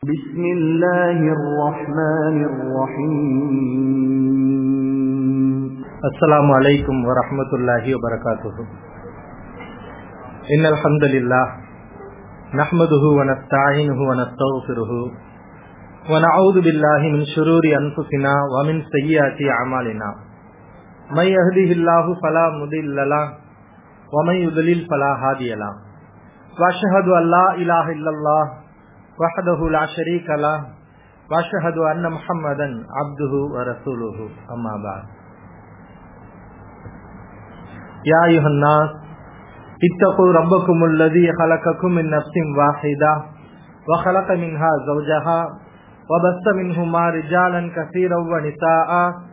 بسم الله الرحمن الرحيم السلام عليكم ورحمة الله وبركاته إن الحمد لله نحمده ونستعينه ونستغفره ونعوذ بالله من شرور أنفسنا ومن سيئات أعمالنا من يهده الله فلا مضل له ومن يضلل فلا هادي له وأشهد أن لا إله إلا الله وحده لا شريك له وأشهد أن محمدا عبده ورسوله أما بعد يا أيها الناس اتقوا ربكم الذي خلقكم من نفس واحدة وخلق منها زوجها وبث منهما رجالا كثيرا ونساء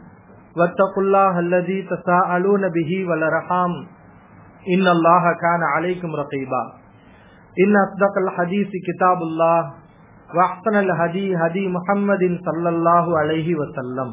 واتقوا الله الذي تساءلون به والأرحام إن الله كان عليكم رقيبا إن أصدق الحديث كتاب الله وأحسن الهدي هدي محمد صلى الله عليه وسلم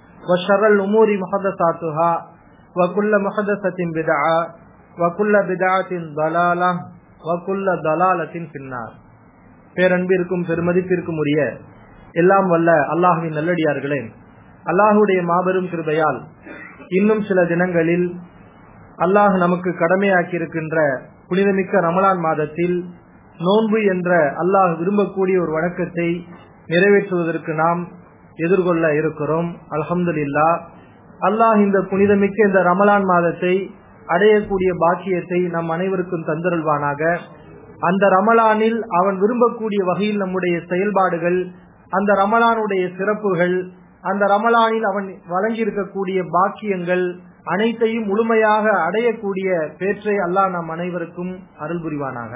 وشر الأمور محدثاتها وكل محدثة بدعة وكل بدعة ضلالة وكل ضلالة في النار பேரன்பிற்கும் பெருமதிப்பிற்கும் உரிய எல்லாம் வல்ல அல்லாஹுவின் நல்லடியார்களே அல்லாஹுடைய மாபெரும் கிருபையால் இன்னும் சில தினங்களில் அல்லாஹ் நமக்கு கடமையாக்கி இருக்கின்ற புனிதமிக்க ரமலான் மாதத்தில் நோன்பு என்ற அல்லாஹ் விரும்பக்கூடிய ஒரு வணக்கத்தை நிறைவேற்றுவதற்கு நாம் எதிர்கொள்ள இருக்கிறோம் அலமதுல்லா அல்லாஹ் இந்த புனிதமிக்க இந்த ரமலான் மாதத்தை அடையக்கூடிய பாக்கியத்தை நம் அனைவருக்கும் தந்தருள்வானாக அந்த ரமலானில் அவன் விரும்பக்கூடிய வகையில் நம்முடைய செயல்பாடுகள் அந்த ரமலானுடைய சிறப்புகள் அந்த ரமலானில் அவன் வழங்கியிருக்கக்கூடிய பாக்கியங்கள் அனைத்தையும் முழுமையாக அடையக்கூடிய பேற்றை அல்லாஹ் நம் அனைவருக்கும் அருள் புரிவானாக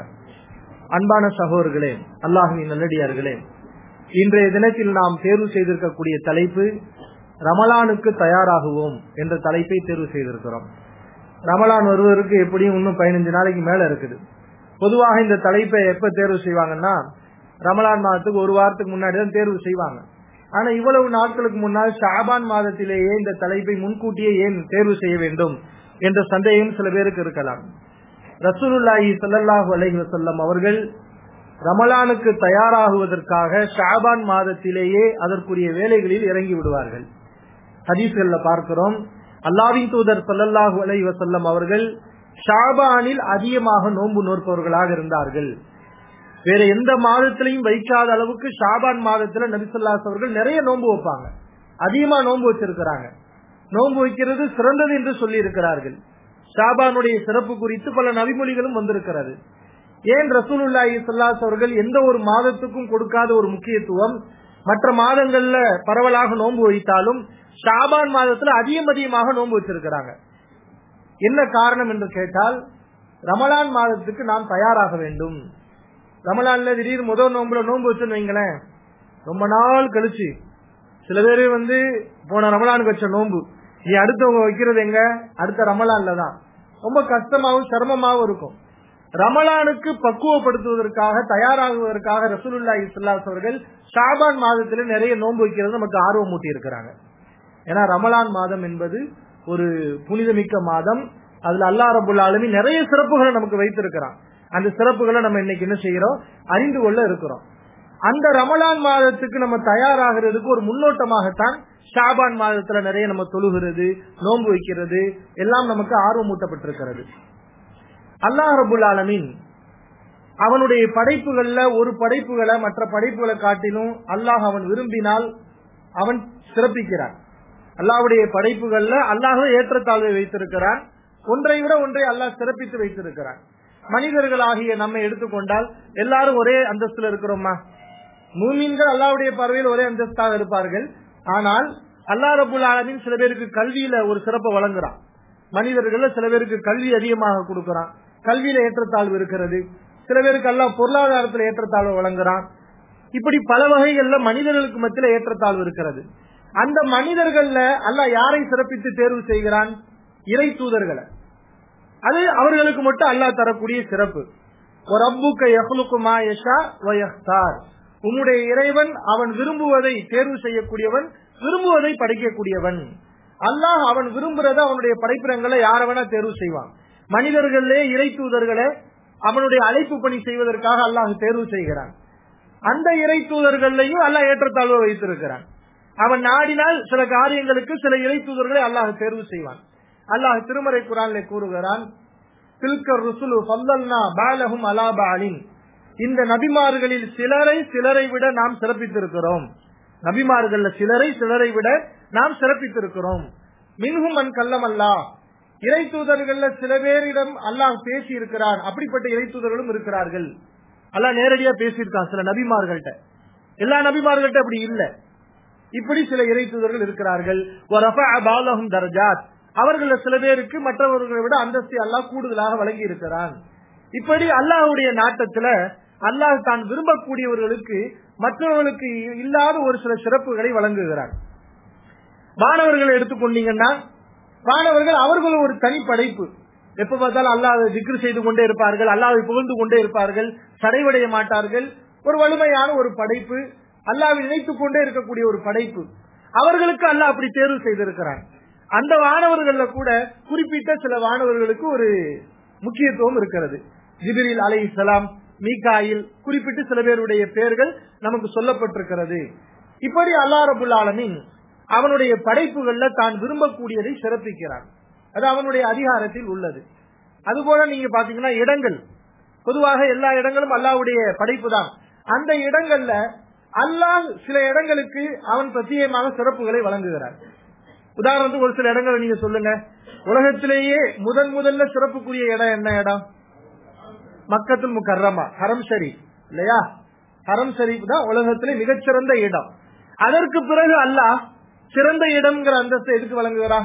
அன்பான சகோதரர்களே அல்லாஹின் நல்லடியார்களே இன்றைய தினத்தில் நாம் தேர்வு செய்திருக்கக்கூடிய தலைப்பு ரமலானுக்கு தயாராகுவோம் என்ற தலைப்பை தேர்வு செய்திருக்கிறோம் ரமலான் வருவதற்கு எப்படியும் இன்னும் பதினஞ்சு நாளைக்கு மேல இருக்குது பொதுவாக இந்த தலைப்பை எப்ப தேர்வு செய்வாங்கன்னா ரமலான் மாதத்துக்கு ஒரு வாரத்துக்கு முன்னாடி தான் தேர்வு செய்வாங்க ஆனா இவ்வளவு நாட்களுக்கு முன்னால் ஷாபான் மாதத்திலேயே இந்த தலைப்பை முன்கூட்டியே ஏன் தேர்வு செய்ய வேண்டும் என்ற சந்தேகம் சில பேருக்கு இருக்கலாம் ரசூலுல்லாஹி சல்லாஹூ அலஹி வசல்லம் அவர்கள் ரமலானுக்கு தயாராகுவதற்காக ஷாபான் மாதத்திலேயே அதற்குரிய வேலைகளில் இறங்கி விடுவார்கள் ஹதீஸ்கள்ல பார்க்கிறோம் அல்லாவின் தூதர் சல்லல்லாஹு அலை வசல்லம் அவர்கள் ஷாபானில் அதிகமாக நோன்பு நோற்பவர்களாக இருந்தார்கள் வேற எந்த மாதத்திலையும் வைக்காத அளவுக்கு ஷாபான் மாதத்துல நபிசல்லாஸ் அவர்கள் நிறைய நோன்பு வைப்பாங்க அதிகமா நோன்பு வச்சிருக்கிறாங்க நோன்பு வைக்கிறது சிறந்தது என்று சொல்லி இருக்கிறார்கள் ஷாபானுடைய சிறப்பு குறித்து பல நபிமொழிகளும் வந்திருக்கிறது ஏன் ரசூலுல்லாஹி சல்லாஸ் அவர்கள் எந்த ஒரு மாதத்துக்கும் கொடுக்காத ஒரு முக்கியத்துவம் மற்ற மாதங்கள்ல பரவலாக நோன்பு வைத்தாலும் ஷாபான் மாதத்துல அதிகம் அதிகமாக நோன்பு வச்சிருக்கிறாங்க என்ன காரணம் என்று கேட்டால் ரமலான் மாதத்துக்கு நாம் தயாராக வேண்டும் ரமலான்ல திடீர் முதல் நோம்புல நோன்பு வச்சுன்னு வைங்களேன் ரொம்ப நாள் கழிச்சு சில பேர் வந்து போன ரமலானுக்கு வச்ச நோன்பு நீ அடுத்தவங்க வைக்கிறது எங்க அடுத்த ரமலான்ல தான் ரொம்ப கஷ்டமாவும் சிரமமாவும் இருக்கும் ரமலானுக்கு பக்குவப்படுத்துவதற்காக தயாராகுவதற்காக ரசூலுல்லா இஸ்லாஸ் அவர்கள் ஷாபான் மாதத்துல நிறைய நோன்பு வைக்கிறது நமக்கு ஆர்வம் மூட்டி இருக்கிறாங்க ஏன்னா ரமலான் மாதம் என்பது ஒரு புனிதமிக்க மாதம் அதுல அல்லா ரபுல் ஆலமி நிறைய சிறப்புகளை நமக்கு வைத்திருக்கிறான் அந்த சிறப்புகளை நம்ம இன்னைக்கு என்ன செய்யறோம் அறிந்து கொள்ள இருக்கிறோம் அந்த ரமலான் மாதத்துக்கு நம்ம தயாராகிறதுக்கு ஒரு முன்னோட்டமாகத்தான் ஷாபான் மாதத்துல நிறைய நம்ம தொழுகிறது நோன்பு வைக்கிறது எல்லாம் நமக்கு ஆர்வமூட்டப்பட்டிருக்கிறது அல்லாஹ் ரபுல் ஆலமின் அவனுடைய படைப்புகள்ல ஒரு படைப்புகளை மற்ற படைப்புகளை காட்டிலும் அல்லாஹ் அவன் விரும்பினால் அவன் சிறப்பிக்கிறான் அல்லாவுடைய படைப்புகள்ல அல்லாஹ் ஏற்றத்தாழ்வை வைத்திருக்கிறான் ஒன்றை விட ஒன்றை அல்லாஹ் சிறப்பித்து வைத்திருக்கிறான் மனிதர்களாகிய நம்மை எடுத்துக்கொண்டால் எல்லாரும் ஒரே அந்தஸ்துல இருக்கிறோமா மூமீன்கள் அல்லாவுடைய பார்வையில் ஒரே அந்தஸ்தாக இருப்பார்கள் ஆனால் அல்லா ரபுல் ஆலமின் சில பேருக்கு கல்வியில ஒரு சிறப்பை வழங்குறான் மனிதர்கள சில பேருக்கு கல்வி அதிகமாக கொடுக்கறான் கல்வியில ஏற்றத்தாழ்வு இருக்கிறது சில பேருக்கு அல்லா பொருளாதாரத்தில் ஏற்றத்தாழ்வு வழங்குறான் இப்படி பல வகைகள்ல மனிதர்களுக்கு மத்தியில ஏற்றத்தாழ்வு இருக்கிறது அந்த மனிதர்கள்ல அல்ல யாரை சிறப்பித்து தேர்வு செய்கிறான் இறை தூதர்களை அது அவர்களுக்கு மட்டும் அல்லாஹ் தரக்கூடிய சிறப்பு உன்னுடைய இறைவன் அவன் விரும்புவதை தேர்வு செய்யக்கூடியவன் விரும்புவதை படைக்கக்கூடியவன் அல்லாஹ் அவன் விரும்புறத அவனுடைய படைப்பிடங்களை யார வேணா தேர்வு செய்வான் மனிதர்களே இறை தூதர்களை அவனுடைய அழைப்பு பணி செய்வதற்காக அல்லாஹ் தேர்வு செய்கிறான் அந்த இறை தூதர்களையும் அல்லாஹ் ஏற்றத்தாழ்வு வைத்திருக்கிறான் அவன் நாடினால் சில காரியங்களுக்கு சில இறை தூதர்களை அல்லாஹ் தேர்வு செய்வான் அல்லாஹ் திருமறை குரானிலே கூறுகிறான் தில்கர் ருசுலு ஃபல்லல்னா பாலஹும் அலா பாலின் இந்த நபிமார்களில் சிலரை சிலரை விட நாம் சிறப்பித்திருக்கிறோம் நபிமார்கள்ல சிலரை சிலரை விட நாம் சிறப்பித்திருக்கிறோம் மின்ஹும் அன் கல்லம் அல்லா இறை தூதர்கள்ல சில பேரிடம் அல்லாஹ் பேசி இருக்கிறான் அப்படிப்பட்ட இறை தூதர்களும் இருக்கிறார்கள் அல்லாஹ் நேரடியா பேசியிருக்கான் சில நபிமார்கள்ட்ட எல்லா நபிமார்கள்ட்ட அப்படி இல்ல இப்படி சில இறை தூதர்கள் இருக்கிறார்கள் தரஜாத் அவர்கள சில பேருக்கு மற்றவர்களை விட அந்தஸ்தை அல்லாஹ் கூடுதலாக வழங்கி இருக்கிறான் இப்படி அல்லாஹுடைய நாட்டத்துல அல்லாஹ் தான் விரும்பக்கூடியவர்களுக்கு மற்றவர்களுக்கு இல்லாத ஒரு சில சிறப்புகளை வழங்குகிறார் மாணவர்களை எடுத்துக்கொண்டீங்கன்னா மாணவர்கள் அவர்கள் ஒரு தனி படைப்பு எப்ப பார்த்தாலும் அல்லாஹ் திக்ரு செய்து கொண்டே இருப்பார்கள் அல்லாவை புகழ்ந்து கொண்டே இருப்பார்கள் சடைவடைய மாட்டார்கள் ஒரு வலிமையான ஒரு படைப்பு அல்லாவை நினைத்துக் கொண்டே இருக்கக்கூடிய ஒரு படைப்பு அவர்களுக்கு அல்லாஹ் அப்படி தேர்வு செய்திருக்கிறான் அந்த வானவர்கள்ல கூட குறிப்பிட்ட சில வானவர்களுக்கு ஒரு முக்கியத்துவம் இருக்கிறது ஜிபிரில் அலை இஸ்லாம் மீகாயில் குறிப்பிட்டு சில பேருடைய பெயர்கள் நமக்கு சொல்லப்பட்டிருக்கிறது இப்படி அல்லா ரபுல் ஆலமின் அவனுடைய படைப்புகள்ல தான் விரும்பக்கூடியதை சிறப்பிக்கிறான் அது அவனுடைய அதிகாரத்தில் உள்ளது அதுபோல நீங்க பாத்தீங்கன்னா இடங்கள் பொதுவாக எல்லா இடங்களும் அல்லாவுடைய படைப்பு தான் அந்த இடங்கள்ல அல்லாஹ் சில இடங்களுக்கு அவன் பிரத்யேகமாக சிறப்புகளை வழங்குகிறார் உதாரணத்துக்கு ஒரு சில இடங்களை நீங்க சொல்லுங்க உலகத்திலேயே முதன் முதல்ல சிறப்புக்குரிய இடம் என்ன இடம் மக்கத்துல் முக்கர்ரமா ஹரம் ஷரீப் இல்லையா ஹரம் ஷரீப் தான் உலகத்திலே மிகச்சிறந்த இடம் அதற்கு பிறகு அல்லாஹ் சிறந்த இடம்ங்கிற அந்தஸ்தை எதுக்கு வழங்குகிறா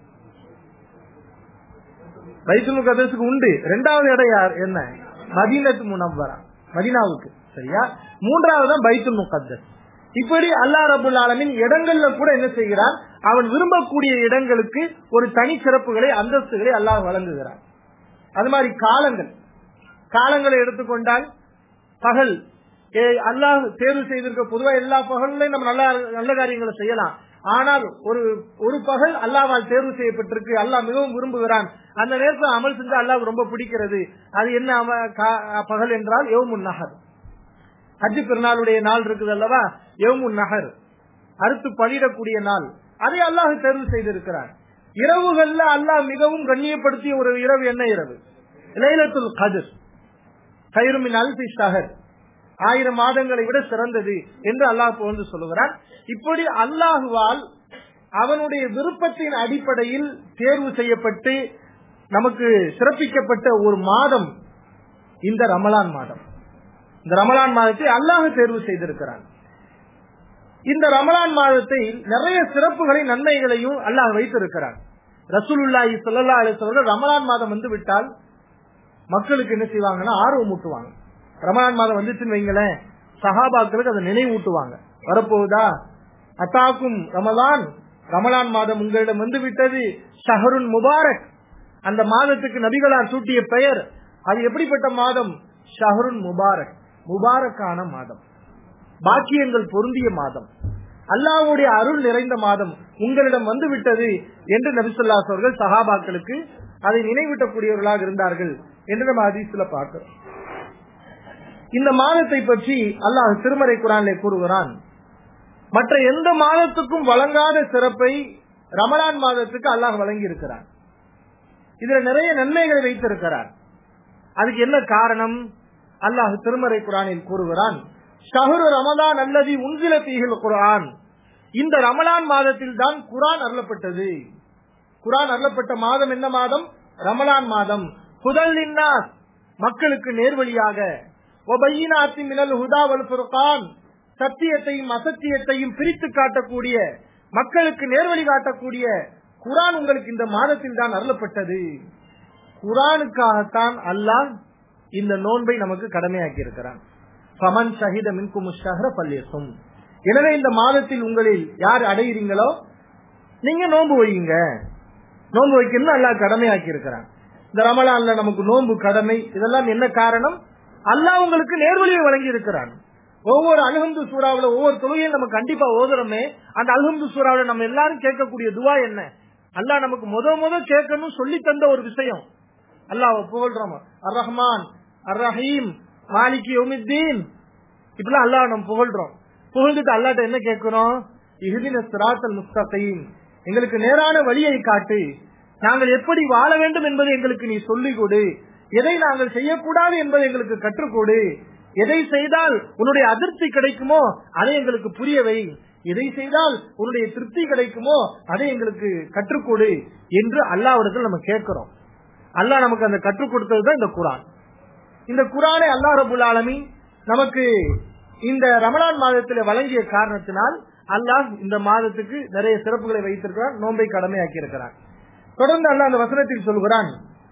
பைத்துல் முகதஸுக்கு உண்டு இரண்டாவது இடம் யார் என்ன மதீனத்து முனவரா மதீனாவுக்கு சரியா மூன்றாவது தான் பைத்துல் முகத்தஸ் இப்படி அல்லா ரபுல் ஆலமின் இடங்கள்ல கூட என்ன செய்கிறான் அவன் விரும்பக்கூடிய இடங்களுக்கு ஒரு தனி சிறப்புகளை அந்தஸ்துகளை அல்லாஹ் வழங்குகிறான் அது மாதிரி காலங்கள் காலங்களை எடுத்துக்கொண்டால் பகல் அல்லாஹ் தேர்வு செய்திருக்க பொதுவா எல்லா பகல்லையும் நம்ம நல்ல நல்ல காரியங்களை செய்யலாம் ஆனால் ஒரு ஒரு பகல் அல்லாவால் தேர்வு செய்யப்பட்டிருக்கு அல்லாஹ் மிகவும் விரும்புகிறான் அந்த நேரத்தில் அமல் செஞ்சா அல்லாஹ் ரொம்ப பிடிக்கிறது அது என்ன பகல் என்றால் யோமுன் நகர் ஹஜ்ஜு பெருநாளுடைய நாள் இருக்குது அல்லவா யோமுன் நகர் அறுத்து பழிடக்கூடிய நாள் அதை அல்லாஹ் தேர்வு செய்திருக்கிறார் இரவுகள்ல அல்லாஹ் மிகவும் கண்ணியப்படுத்திய ஒரு இரவு என்ன இரவு லைலத்துல் கதிர் கைருமின் அல்பி ஷஹர் ஆயிரம் மாதங்களை விட சிறந்தது என்று அல்லாஹ் வந்து சொல்லுகிறான் இப்படி அல்லாஹுவால் அவனுடைய விருப்பத்தின் அடிப்படையில் தேர்வு செய்யப்பட்டு நமக்கு சிறப்பிக்கப்பட்ட ஒரு மாதம் இந்த ரமலான் மாதம் இந்த ரமலான் மாதத்தை அல்லாஹ் தேர்வு செய்திருக்கிறான் இந்த ரமலான் மாதத்தை நிறைய சிறப்புகளை நன்மைகளையும் அல்லாஹ் வைத்திருக்கிறான் ரசூலுல்லாஹி ஸல்லல்லாஹு அலைஹி வஸல்லம் ரமலான் மாதம் வந்து விட்டால் மக்களுக்கு என்ன செய்வாங்கன்னா ஆர்வம் ஊட்டுவாங்க ரமலான் மாதம் வந்துச்சுன்னு வைங்களேன் சஹாபாக்களுக்கு அதை நினைவூட்டுவாங்க வரப்போகுதா அத்தாக்கும் ரமலான் ரமலான் மாதம் உங்களிடம் வந்து விட்டது ஷஹருன் முபாரக் அந்த மாதத்துக்கு நபிகளார் சூட்டிய பெயர் அது எப்படிப்பட்ட மாதம் ஷஹருன் முபாரக் முபாரக்கான மாதம் பாக்கியங்கள் பொருந்திய மாதம் அல்லாவுடைய அருள் நிறைந்த மாதம் உங்களிடம் வந்து விட்டது என்று நபிசுல்லாஸ் அவர்கள் சஹாபாக்களுக்கு அதை நினைவூட்டக்கூடியவர்களாக இருந்தார்கள் என்று நம்ம அதிசல பார்க்கிறோம் இந்த மாதத்தை பற்றி அல்லாஹ் திருமறை குரானிலே கூறுகிறான் மற்ற எந்த மாதத்துக்கும் வழங்காத சிறப்பை ரமலான் மாதத்துக்கு அல்லாஹ் வழங்கி இருக்கிறான் இதுல நிறைய நன்மைகளை வைத்திருக்கிறார் அதுக்கு என்ன காரணம் அல்லாஹ் திருமறை குரானில் கூறுகிறான் ஷஹரு ரமலான் அல்லது உன்சில தீகள் குரான் இந்த ரமலான் மாதத்தில் தான் குரான் அருளப்பட்டது குரான் அருளப்பட்ட மாதம் என்ன மாதம் ரமலான் மாதம் புதல் மக்களுக்கு நேர்வழியாக மினல் ஹுதாவல் ஃபுர்கான் சத்தியத்தையும் அசத்தியத்தையும் பிரித்து காட்டக்கூடிய மக்களுக்கு நேர்வழி காட்டக்கூடிய குரான் உங்களுக்கு இந்த மாதத்தில் தான் அருளப்பட்டது குரானுக்காகத்தான் அல்லாஹ் இந்த நோன்பை நமக்கு கடமையாக்கி இருக்கிறான் பமன் ஷஹித மின்கும் பல்லேசும் எனவே இந்த மாதத்தில் உங்களில் யார் அடைகிறீங்களோ நீங்க நோன்பு வையுங்க நோன்பு வைக்கணும் அல்லாஹ் கடமையாக்கி இருக்கிறான் இந்த ரமலான்ல நமக்கு நோன்பு கடமை இதெல்லாம் என்ன காரணம் அல்லாஹ் உங்களுக்கு நேர்வழியை வழங்கி இருக்கிறான் ஒவ்வொரு அல்ஹம்து சூறாவில ஒவ்வொரு தொழுகையும் நம்ம கண்டிப்பா ஓதுறோமே அந்த அல்ஹம்து சூறாவில நம்ம எல்லாரும் கேட்கக்கூடிய துவா என்ன அல்லாஹ் நமக்கு முத முத கேட்கணும் சொல்லி தந்த ஒரு விஷயம் அல்லாஹ் புகழ்றோம் அர் ரஹ்மான் அர் ரஹீம் மாலிகி யோமித்தீன் இப்பெல்லாம் அல்லாஹ் நம்ம புகழ்றோம் புகழ்ந்துட்டு அல்லாட்ட என்ன கேட்கிறோம் இஹ்தின சிராத்தல் முஸ்தகீம் எங்களுக்கு நேரான வழியை காட்டு நாங்கள் எப்படி வாழ வேண்டும் என்பதை எங்களுக்கு நீ சொல்லிக் கொடு எதை நாங்கள் செய்யக்கூடாது என்பதை எங்களுக்கு கற்றுக் கொடு எதை செய்தால் உன்னுடைய அதிர்ச்சி கிடைக்குமோ அதை எங்களுக்கு புரியவை எதை செய்தால் உன்னுடைய திருப்தி கிடைக்குமோ அதை எங்களுக்கு கற்றுக் கொடு என்று அல்லாவிடத்தில் நம்ம கேட்கிறோம் அல்லாஹ் நமக்கு அந்த கற்றுக் கொடுத்ததுதான் இந்த குரான் இந்த குரானை அல்லா ரபுல் ஆலமீன் நமக்கு இந்த ரமலான் மாதத்தில் வழங்கிய காரணத்தினால் அல்லாஹ் இந்த மாதத்துக்கு நிறைய சிறப்புகளை வைத்திருக்கிறார் நோன்பை கடமையாக்கி இருக்கிறார் தொடர்ந்து அல்லாஹ் அந்த வசனத்தில் சொல்கிறான்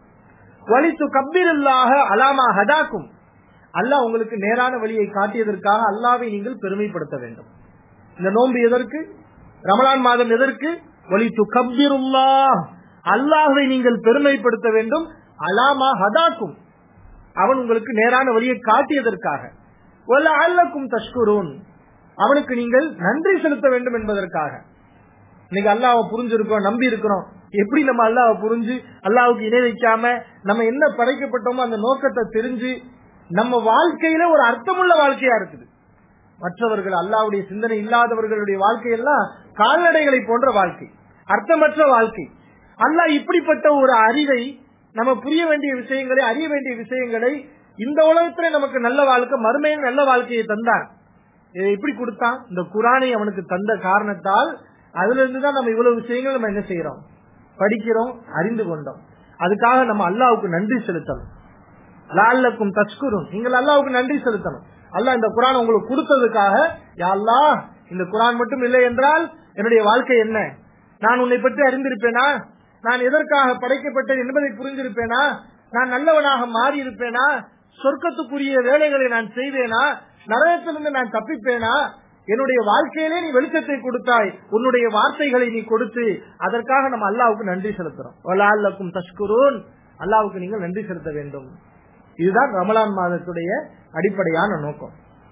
வலித்து கப்பீரல்லாக அலாமா ஹதாக்கும் அல்லாஹ் உங்களுக்கு நேரான வழியை காட்டியதற்காக அல்லாவை நீங்கள் பெருமைப்படுத்த வேண்டும் இந்த நோன்பு எதற்கு ரமலான் மாதம் எதற்கு வலித்து கப்பீருல்லா அல்லாஹை நீங்கள் பெருமைப்படுத்த வேண்டும் அலாமா ஹதாக்கும் அவன் உங்களுக்கு நேரான வழியை காட்டியதற்காக அல்லக்கும் தஷ்குரூன் அவனுக்கு நீங்கள் நன்றி செலுத்த வேண்டும் என்பதற்காக இன்னைக்கு அல்லாவை புரிஞ்சிருக்கோம் நம்பி இருக்கிறோம் எப்படி நம்ம அல்லாவை புரிஞ்சு அல்லாவுக்கு இணை வைக்காம நம்ம என்ன படைக்கப்பட்டோமோ அந்த நோக்கத்தை தெரிஞ்சு நம்ம வாழ்க்கையில ஒரு அர்த்தமுள்ள வாழ்க்கையா இருக்குது மற்றவர்கள் அல்லாவுடைய சிந்தனை இல்லாதவர்களுடைய வாழ்க்கையெல்லாம் கால்நடைகளை போன்ற வாழ்க்கை அர்த்தமற்ற வாழ்க்கை அல்லாஹ் இப்படிப்பட்ட ஒரு அறிவை நம்ம புரிய வேண்டிய விஷயங்களை அறிய வேண்டிய விஷயங்களை இந்த உலகத்துல நமக்கு நல்ல வாழ்க்கை மறுமையில் நல்ல வாழ்க்கையை தந்தான் இதை எப்படி கொடுத்தான் இந்த குரானை அவனுக்கு தந்த காரணத்தால் அதுல இருந்துதான் நம்ம இவ்வளவு விஷயங்கள் நம்ம என்ன செய்யறோம் படிக்கிறோம் அறிந்து கொண்டோம் அதுக்காக நம்ம அல்லாவுக்கு நன்றி செலுத்தணும் லால்லக்கும் தஸ்குரும் நீங்கள் அல்லாவுக்கு நன்றி செலுத்தணும் அல்லாஹ் இந்த குரான் உங்களுக்கு கொடுத்ததுக்காக யாழ்லா இந்த குரான் மட்டும் இல்லை என்றால் என்னுடைய வாழ்க்கை என்ன நான் உன்னை பற்றி அறிந்திருப்பேனா நான் எதற்காக படைக்கப்பட்டேன் என்பதை புரிந்திருப்பேனா நான் நல்லவனாக மாறி இருப்பேனா சொர்க்கத்துக்குரிய வேலைகளை நான் செய்வேனா நரகத்திலிருந்து நான் தப்பிப்பேனா என்னுடைய வாழ்க்கையிலே நீ வெளிச்சத்தை கொடுத்தாய் உன்னுடைய வார்த்தைகளை நீ கொடுத்து அதற்காக நம்ம அல்லாவுக்கு நன்றி செலுத்துறோம் வலால்லக்கும் தஷ்குரூன் அல்லாவுக்கு நீங்கள் நன்றி செலுத்த வேண்டும் இதுதான் ரமலான் மாதத்துடைய அடிப்படையான நோக்கம்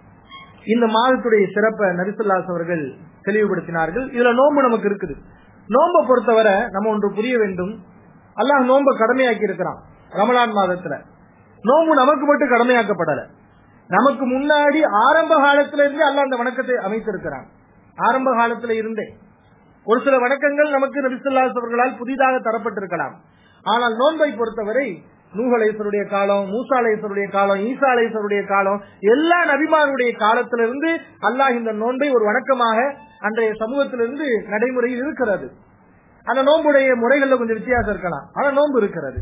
இந்த மாதத்துடைய சிறப்பை நரிசுல்லாஸ் அவர்கள் தெளிவுபடுத்தினார்கள் இதுல நோன்பு நமக்கு இருக்குது நோன்பை பொறுத்தவரை நம்ம ஒன்று புரிய வேண்டும் அல்லாஹ் நோன்பை கடமையாக்கி இருக்கிறான் ரமலான் மாதத்துல நோன்பு நமக்கு மட்டும் கடமையாக்கப்படல நமக்கு முன்னாடி ஆரம்ப காலத்துல இருந்து அல்லாஹ் அந்த வணக்கத்தை அமைத்திருக்கிறான் ஆரம்ப காலத்துல இருந்தே ஒரு சில வணக்கங்கள் நமக்கு நபிசுல்லாஸ் அவர்களால் புதிதாக தரப்பட்டிருக்கலாம் ஆனால் நோன்பை பொறுத்தவரை நூகலேசருடைய காலம் மூசாலேசருடைய காலம் ஈசாலேசருடைய காலம் எல்லா நபிமாருடைய காலத்திலிருந்து அல்லாஹ் இந்த நோன்பை ஒரு வணக்கமாக அன்றைய சமூகத்திலிருந்து நடைமுறையில் இருக்கிறது அந்த நோன்புடைய முறைகள்ல கொஞ்சம் வித்தியாசம் இருக்கலாம் ஆனா நோன்பு இருக்கிறது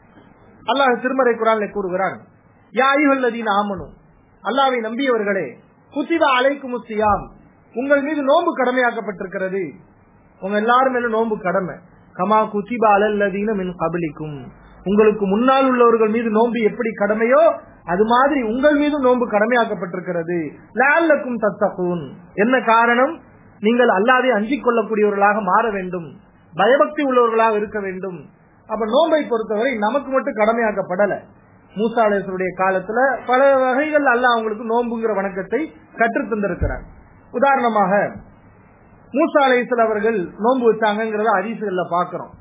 அல்லாஹ் திருமறை குரான்ல கூறுகிறான் யாயுகல்லதீன் ஆமனும் அல்லாவை நம்பியவர்களே குத்திவா அலைக்கும் சியாம் உங்கள் மீது நோன்பு கடமையாக்கப்பட்டிருக்கிறது உங்க எல்லாரும் மேல நோன்பு கடமை கமா குத்திபா அலல்லதீன மின் கபலிக்கும் உங்களுக்கு முன்னால் உள்ளவர்கள் மீது நோன்பு எப்படி கடமையோ அது மாதிரி உங்கள் மீது நோன்பு கடமையாக்கப்பட்டிருக்கிறது லால்லக்கும் தத்தகூன் என்ன காரணம் நீங்கள் அல்லாதை அஞ்சிக் கொள்ளக்கூடியவர்களாக மாற வேண்டும் பயபக்தி உள்ளவர்களாக இருக்க வேண்டும் அப்ப நோன்பை பொறுத்தவரை நமக்கு மட்டும் கடமையாக்கப்படல மூசாலேசருடைய காலத்துல பல வகைகள் அல்ல அவங்களுக்கு நோன்புங்கிற வணக்கத்தை கற்று தந்திருக்கிறார் உதாரணமாக மூசாலேசல் அவர்கள் நோன்பு வச்சாங்கிறத அரிசுகள்ல பாக்குறோம்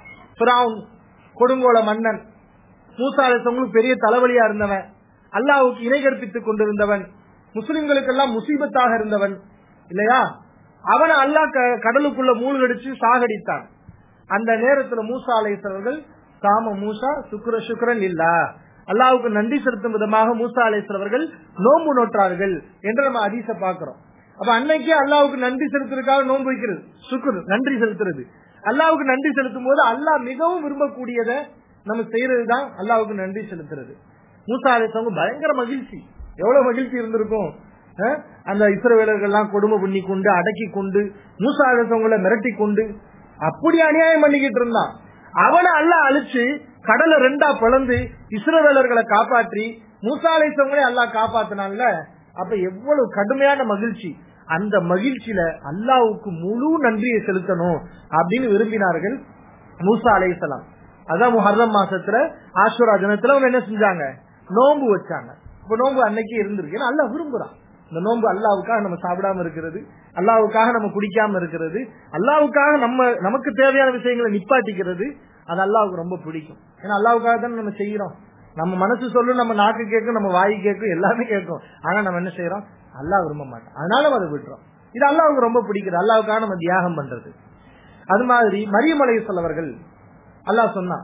கொடுங்கோல மன்னன் மூசாலேசவங்களுக்கு பெரிய தலைவலியா இருந்தவன் அல்லாவுக்கு இணை கற்பித்துக் கொண்டிருந்தவன் முஸ்லிம்களுக்கெல்லாம் முசீபத்தாக இருந்தவன் இல்லையா அவனை அல்லா கடலுக்குள்ள மூழ்கடிச்சு சாகடித்தான் அந்த நேரத்துல மூசா அலேஸ்வரர்கள் சாம மூசா சுக்ர சுக்ரன் இல்ல அல்லாவுக்கு நன்றி செலுத்தும் விதமாக மூசா அலேஸ்வரர்கள் நோன்பு நோற்றார்கள் என்று நம்ம அதிச பாக்குறோம் அப்ப அன்னைக்கே அல்லாவுக்கு நன்றி செலுத்துறதுக்காக நோன்பு வைக்கிறது சுக்குர் நன்றி செலுத்துறது அல்லாவுக்கு நன்றி செலுத்தும் போது அல்லாஹ் மிகவும் விரும்பக்கூடியத நம்ம செய்யறதுதான் அல்லாவுக்கு நன்றி செலுத்துறது மூசா அலேசவங்க பயங்கர மகிழ்ச்சி எவ்வளவு மகிழ்ச்சி இருந்திருக்கும் அந்த இஸ்ரவேலர்கள் எல்லாம் கொடுமை பண்ணி கொண்டு அடக்கி கொண்டு மூசா அலேசவங்களை மிரட்டி கொண்டு அப்படி அநியாயம் பண்ணிக்கிட்டு இருந்தான் அவனை அல்ல அழிச்சு கடலை ரெண்டா பிளந்து இஸ்ரவேலர்களை காப்பாற்றி மூசா அலேசவங்களே அல்லா காப்பாத்தினான்ல அப்ப எவ்வளவு கடுமையான மகிழ்ச்சி அந்த மகிழ்ச்சியில அல்லாவுக்கு முழு நன்றியை செலுத்தணும் அப்படின்னு விரும்பினார்கள் மூசா அலைசலாம் அதான் முஹர்ரம் மாசத்துல ஆசுரா தினத்துல அவங்க என்ன செஞ்சாங்க நோன்பு வச்சாங்க இப்ப நோன்பு அன்னைக்கு இருந்திருக்கு அல்ல விரும்புறான் இந்த நோன்பு அல்லாவுக்காக நம்ம சாப்பிடாம இருக்கிறது அல்லாவுக்காக நம்ம குடிக்காம இருக்கிறது அல்லாவுக்காக நம்ம நமக்கு தேவையான விஷயங்களை நிப்பாட்டிக்கிறது அது அல்லாவுக்கு ரொம்ப பிடிக்கும் ஏன்னா அல்லாவுக்காக தானே நம்ம செய்யறோம் நம்ம மனசு சொல்லும் நம்ம நாக்கு கேட்கும் நம்ம வாய் கேட்கும் எல்லாமே கேட்கும் ஆனா நம்ம என்ன செய்யறோம் அல்லாஹ் விரும்ப மாட்டோம் அதனால நம்ம அதை விட்டுறோம் இது அல்லாவுக்கு ரொம்ப பிடிக்குது அல்லாவுக்காக நம்ம தியாகம் பண்றது அது மாதிரி மரியமலை சொல்லவர்கள் அல்லாஹ் சொன்னான்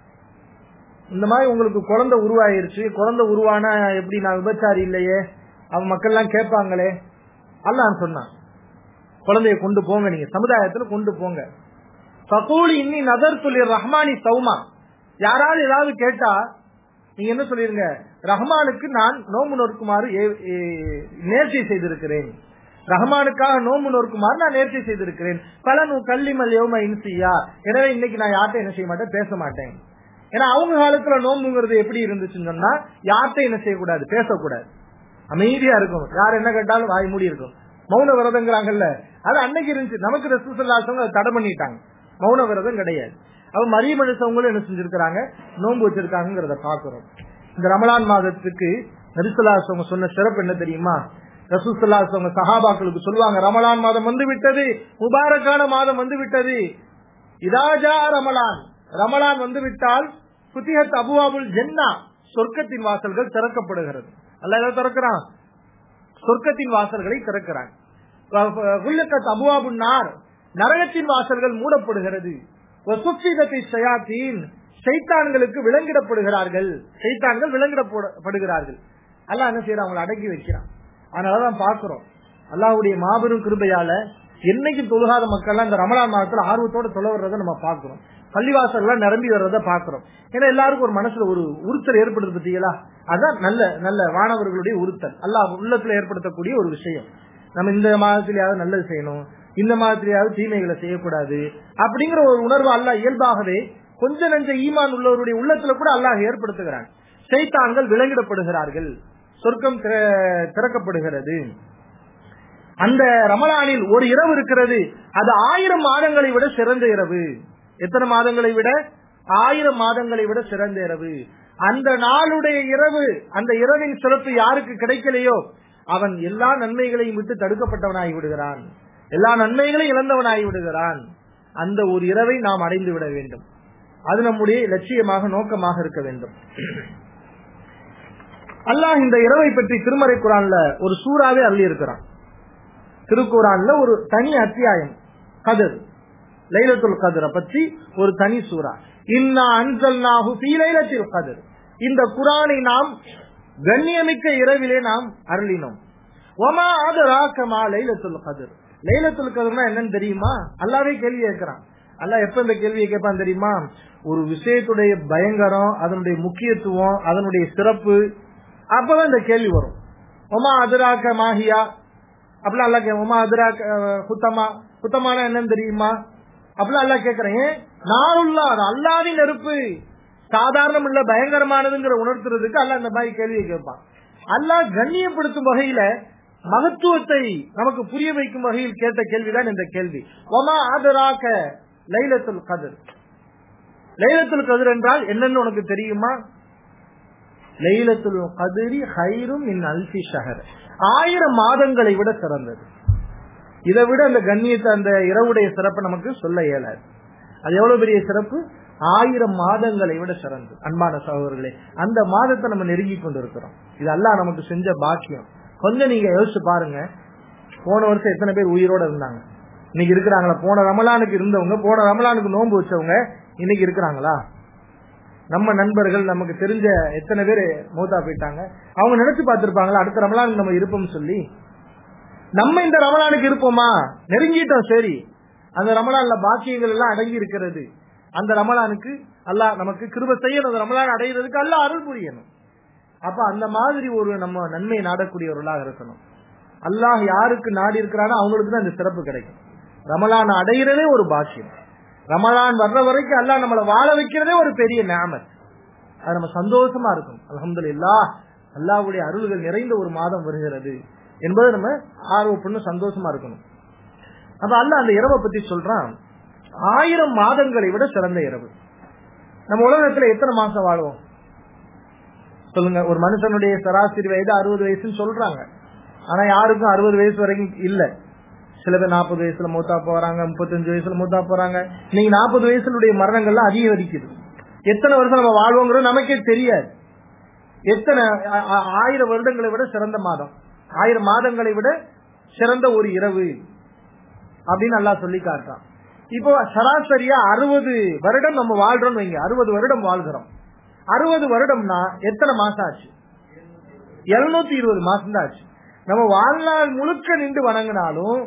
இந்த மாதிரி உங்களுக்கு குழந்தை உருவாயிருச்சு குழந்தை உருவானா எப்படி நான் விபச்சாரி இல்லையே அவன் மக்கள் எல்லாம் கேட்பாங்களே அல்லாஹ் சொன்னான் குழந்தைய கொண்டு போங்க நீங்க சமுதாயத்துல கொண்டு போங்க பகூலி இன்னி நதர் சொல்லி ரஹ்மானி சௌமா யாராவது ஏதாவது கேட்டா நீங்க என்ன சொல்லிருங்க ரஹ்மானுக்கு நான் நோம்பு நோக்குமாறு ஏ- ஏ- நேர்ச்சி செய்திருக்கிறேன் ரஹ்மானுக்காக நோம்பு நோக்குமாறு நான் நேர்ச்சி செய்திருக்கிறேன் பல நூ கல்லிமல் யோம இன்சியா எனவே இன்னைக்கு நான் யார்கிட்ட என்ன செய்ய மாட்டேன் பேச மாட்டேன் ஏன்னா அவங்க காலத்துல நோம்புங்கிறது எப்படி இருந்துச்சுன்னு சொன்னா யார்கிட்ட என்ன செய்யக்கூடாது பேசக்கூடாது அமைதியா இருக்கும் யார் என்ன கேட்டாலும் வாய் மூடி இருக்கும் மௌன விரதங்கிறாங்கல்ல அது அன்னைக்கு இருந்துச்சு நமக்கு ரசூசல்லாசவங்க அதை தடை பண்ணிட்டாங்க மௌன விரதம் கிடையாது அவ மரிய மனுஷவங்களும் என்ன செஞ்சிருக்கிறாங்க நோன்பு வச்சிருக்காங்கிறத பாக்குறோம் இந்த ரமலான் மாதத்துக்கு நரிசல்லாசவங்க சொன்ன சிறப்பு என்ன தெரியுமா ரசூசல்லாசவங்க சஹாபாக்களுக்கு சொல்லுவாங்க ரமலான் மாதம் வந்து விட்டது முபாரக்கான மாதம் வந்து விட்டது இதாஜா ரமலான் ரமலான் வந்து விட்டால் புத்திகத் அபுவாபுல் ஜென்னா சொர்க்கத்தின் வாசல்கள் திறக்கப்படுகிறது அல்ல ஏதோ திறக்கிறான் சொர்க்கத்தின் வாசல்களை திறக்கிறான் குல்லக்கத் அபுவாபு நார் நரகத்தின் வாசல்கள் மூடப்படுகிறது வசுஃபிதத்தை ஷயாத்தீன் சைத்தான்களுக்கு விலங்கிடப்படுகிறார்கள் சைத்தான்கள் விலங்கிடப்படுகிறார்கள் அல்லாஹ் என்ன செய்யறான் அவங்களை அடக்கி வைக்கிறான் அதனாலதான் பாக்குறோம் அல்லாஹ்வுடைய மாபெரும் கிருபையால என்னைக்கு தொழுகாத மக்கள் இந்த ரமலான் மாதத்துல ஆர்வத்தோட தொலை வர்றதை நம்ம பாக்குறோம் பள்ளிவாசல்லாம் நிரம்பி வர்றதை பாக்குறோம் ஏன்னா எல்லாருக்கும் ஒரு மனசுல ஒரு உறுத்தல் ஏற்படுது பத்தீங்களா அதான் நல்ல நல்ல மாணவர்களுடைய உறுத்தல் அல்லாஹ் உள்ளத்துல ஏற்படுத்தக்கூடிய ஒரு விஷயம் நம்ம இந்த மாதத்திலேயாவது நல்லது செய்யணும் இந்த மாதத்திலேயாவது தீமைகளை செய்யக்கூடாது அப்படிங்கிற ஒரு உணர்வு அல்லாஹ் இயல்பாகவே கொஞ்ச நெஞ்ச ஈமான் உள்ளவருடைய உள்ளத்துல கூட அல்லாஹ் ஏற்படுத்துகிறான் சைத்தான்கள் விலங்கிடப்படுகிறார்கள் சொர்க்கம் திற- திறக்கப்படுகிறது அந்த ரமலானில் ஒரு இரவு இருக்கிறது அது ஆயிரம் மாதங்களை விட சிறந்த இரவு எத்தனை மாதங்களை விட ஆயிரம் மாதங்களை விட சிறந்த இரவு அந்த நாளுடைய இரவு அந்த இரவின் சிறப்பு யாருக்கு கிடைக்கலையோ அவன் எல்லா நன்மைகளையும் விட்டு தடுக்கப்பட்டவனாகி விடுகிறான் எல்லா நன்மைகளையும் இழந்தவனாகி விடுகிறான் அந்த ஒரு இரவை நாம் அடைந்து விட வேண்டும் அது நம்முடைய லட்சியமாக நோக்கமாக இருக்க வேண்டும் அல்லாஹ் இந்த இரவை பற்றி திருமறை குரான்ல ஒரு சூறாவே அள்ளி இருக்கிறான் திருக்குறான்ல ஒரு தனி அத்தியாயம் கதிர் லைலத்துல் கதிரை பற்றி ஒரு தனி சூறா இன்னா அன்சல்நாஹு ஃபீ லைலத்தில் கதிர் இந்த குரானை நாம் கண்ணியமிக்க இரவிலே நாம் அருளினோம் ஒமா ஆதராக்கமா லைலத்துல் கதிர் லைலத்துல் கதிர்னா என்னன்னு தெரியுமா அல்லாவே கேள்வி கேட்கிறான் அல்லாஹ் எப்ப இந்த கேள்வியை கேட்பான் தெரியுமா ஒரு விஷயத்துடைய பயங்கரம் அதனுடைய முக்கியத்துவம் அதனுடைய சிறப்பு அப்பதான் இந்த கேள்வி வரும் ஒமா அதிராக்க மாஹியா அப்படிலாம் அல்லா கே- உமா அதிராக்க அஹ், குத்தமா குத்தமான என்னன்னு தெரியுமா அப்படிலாம் அல்லா கேக்குறேன் ஏன் நாருல்லா அது அல்லாவின் நெருப்பு சாதாரணம் இல்ல பயங்கரமானதுங்கிற உணர்த்துறதுக்கு அல்லாஹ் இந்த மாதிரி கேள்வியை கேட்பான் அல்லாஹ் கண்ணியப்படுத்தும் வகையில மகத்துவத்தை நமக்கு புரிய வைக்கும் வகையில் கேட்ட கேள்விதான் இந்த கேள்வி ஒமா ஆதராக்க லைலத்துல் கதிர் லைலத்துல் கதிர் என்றால் என்னன்னு உனக்கு தெரியுமா லைலத்துல் கதிரி ஹைரும் மின் அல்ஃபி ஷஹர் ஆயிரம் மாதங்களை விட சிறந்தது இதை விட அந்த கண்ணியத்தை அந்த இரவுடைய சிறப்பை நமக்கு சொல்ல இயலாது அது எவ்வளவு பெரிய சிறப்பு ஆயிரம் மாதங்களை விட சிறந்தது அன்பான சகோதரர்களே அந்த மாதத்தை நம்ம நெருங்கி கொண்டு இருக்கிறோம் இது அல்லாஹ் நமக்கு செஞ்ச பாக்கியம் கொஞ்சம் நீங்க யோசிச்சு பாருங்க போன வருஷம் எத்தனை பேர் உயிரோட இருந்தாங்க இன்னைக்கு இருக்கிறாங்களா போன ரமலானுக்கு இருந்தவங்க போன ரமலானுக்கு நோன்பு வச்சவங்க இன்னைக்கு இருக்கிறாங்களா நம்ம நண்பர்கள் நமக்கு தெரிஞ்ச எத்தனை பேர் மூத்தா போயிட்டாங்க அவங்க நினைச்சு பார்த்திருப்பாங்களா அடுத்த ரமலானுக்கு நம்ம இருப்போம் சொல்லி நம்ம இந்த ரமலானுக்கு இருப்போமா நெருங்கிட்டோம் சரி அந்த ரமலான்ல பாக்கியங்கள் எல்லாம் அடங்கி இருக்கிறது அந்த ரமலானுக்கு அல்லாஹ் நமக்கு கிருப செய்யணும் அந்த ரமலான் அடைகிறதுக்கு அல்லாஹ் அருள் புரியணும் அப்ப அந்த மாதிரி ஒரு நம்ம நன்மை நாடக்கூடியவர்களாக இருக்கணும் அல்லாஹ் யாருக்கு நாடி இருக்கிறானோ அவங்களுக்கு தான் இந்த சிறப்பு கிடைக்கும் ரமலான் அடைகிறதே ஒரு பாக்கியம் ரமலான் வர்ற வரைக்கும் அல்லாஹ் நம்மளை வாழ வைக்கிறதே ஒரு பெரிய நியாமத் அது நம்ம சந்தோஷமா இருக்கும் அல்ஹம்துலில்லாஹ் அல்லாஹ்வுடைய அருள்கள் நிறைந்த ஒரு மாதம் வருகிறது என்பது நம்ம ஆர்வப்பட்டு சந்தோஷமா இருக்கணும் அப்ப அல்லாஹ் அந்த இரவை பத்தி சொல்றான் ஆயிரம் மாதங்களை விட சிறந்த இரவு நம்ம உலகத்துல எத்தனை மாசம் வாழ்வோம் சொல்லுங்க ஒரு மனுஷனுடைய சராசரி வயது அறுபது வயசுன்னு சொல்றாங்க ஆனா யாருக்கும் அறுபது வயசு வரைக்கும் இல்ல சில பேர் நாற்பது வயசுல மூத்தா போறாங்க முப்பத்தஞ்சு வயசுல மூத்தா போறாங்க நீங்க நாற்பது வயசுடைய மரணங்கள்லாம் அதிகரிக்குது எத்தனை வருஷம் நம்ம வாழ்வோங்கிறது நமக்கே தெரியாது எத்தனை ஆ- ஆ- ஆயிரம் வருடங்களை விட சிறந்த மாதம் ஆயிரம் மாதங்களை விட சிறந்த ஒரு இரவு அப்படின்னு அல்லாஹ் சொல்லி காட்டுறான் இப்போ சராசரியா அறுபது வருடம் நம்ம வாழ்றோம் வைங்க அறுபது வருடம் வாழ்கிறோம் அறுபது வருடம்னா எத்தனை மாசம் ஆச்சு எழுநூத்தி இருபது மாசம் தான் ஆச்சு நம்ம வாழ்நாள் முழுக்க நின்று வணங்கினாலும்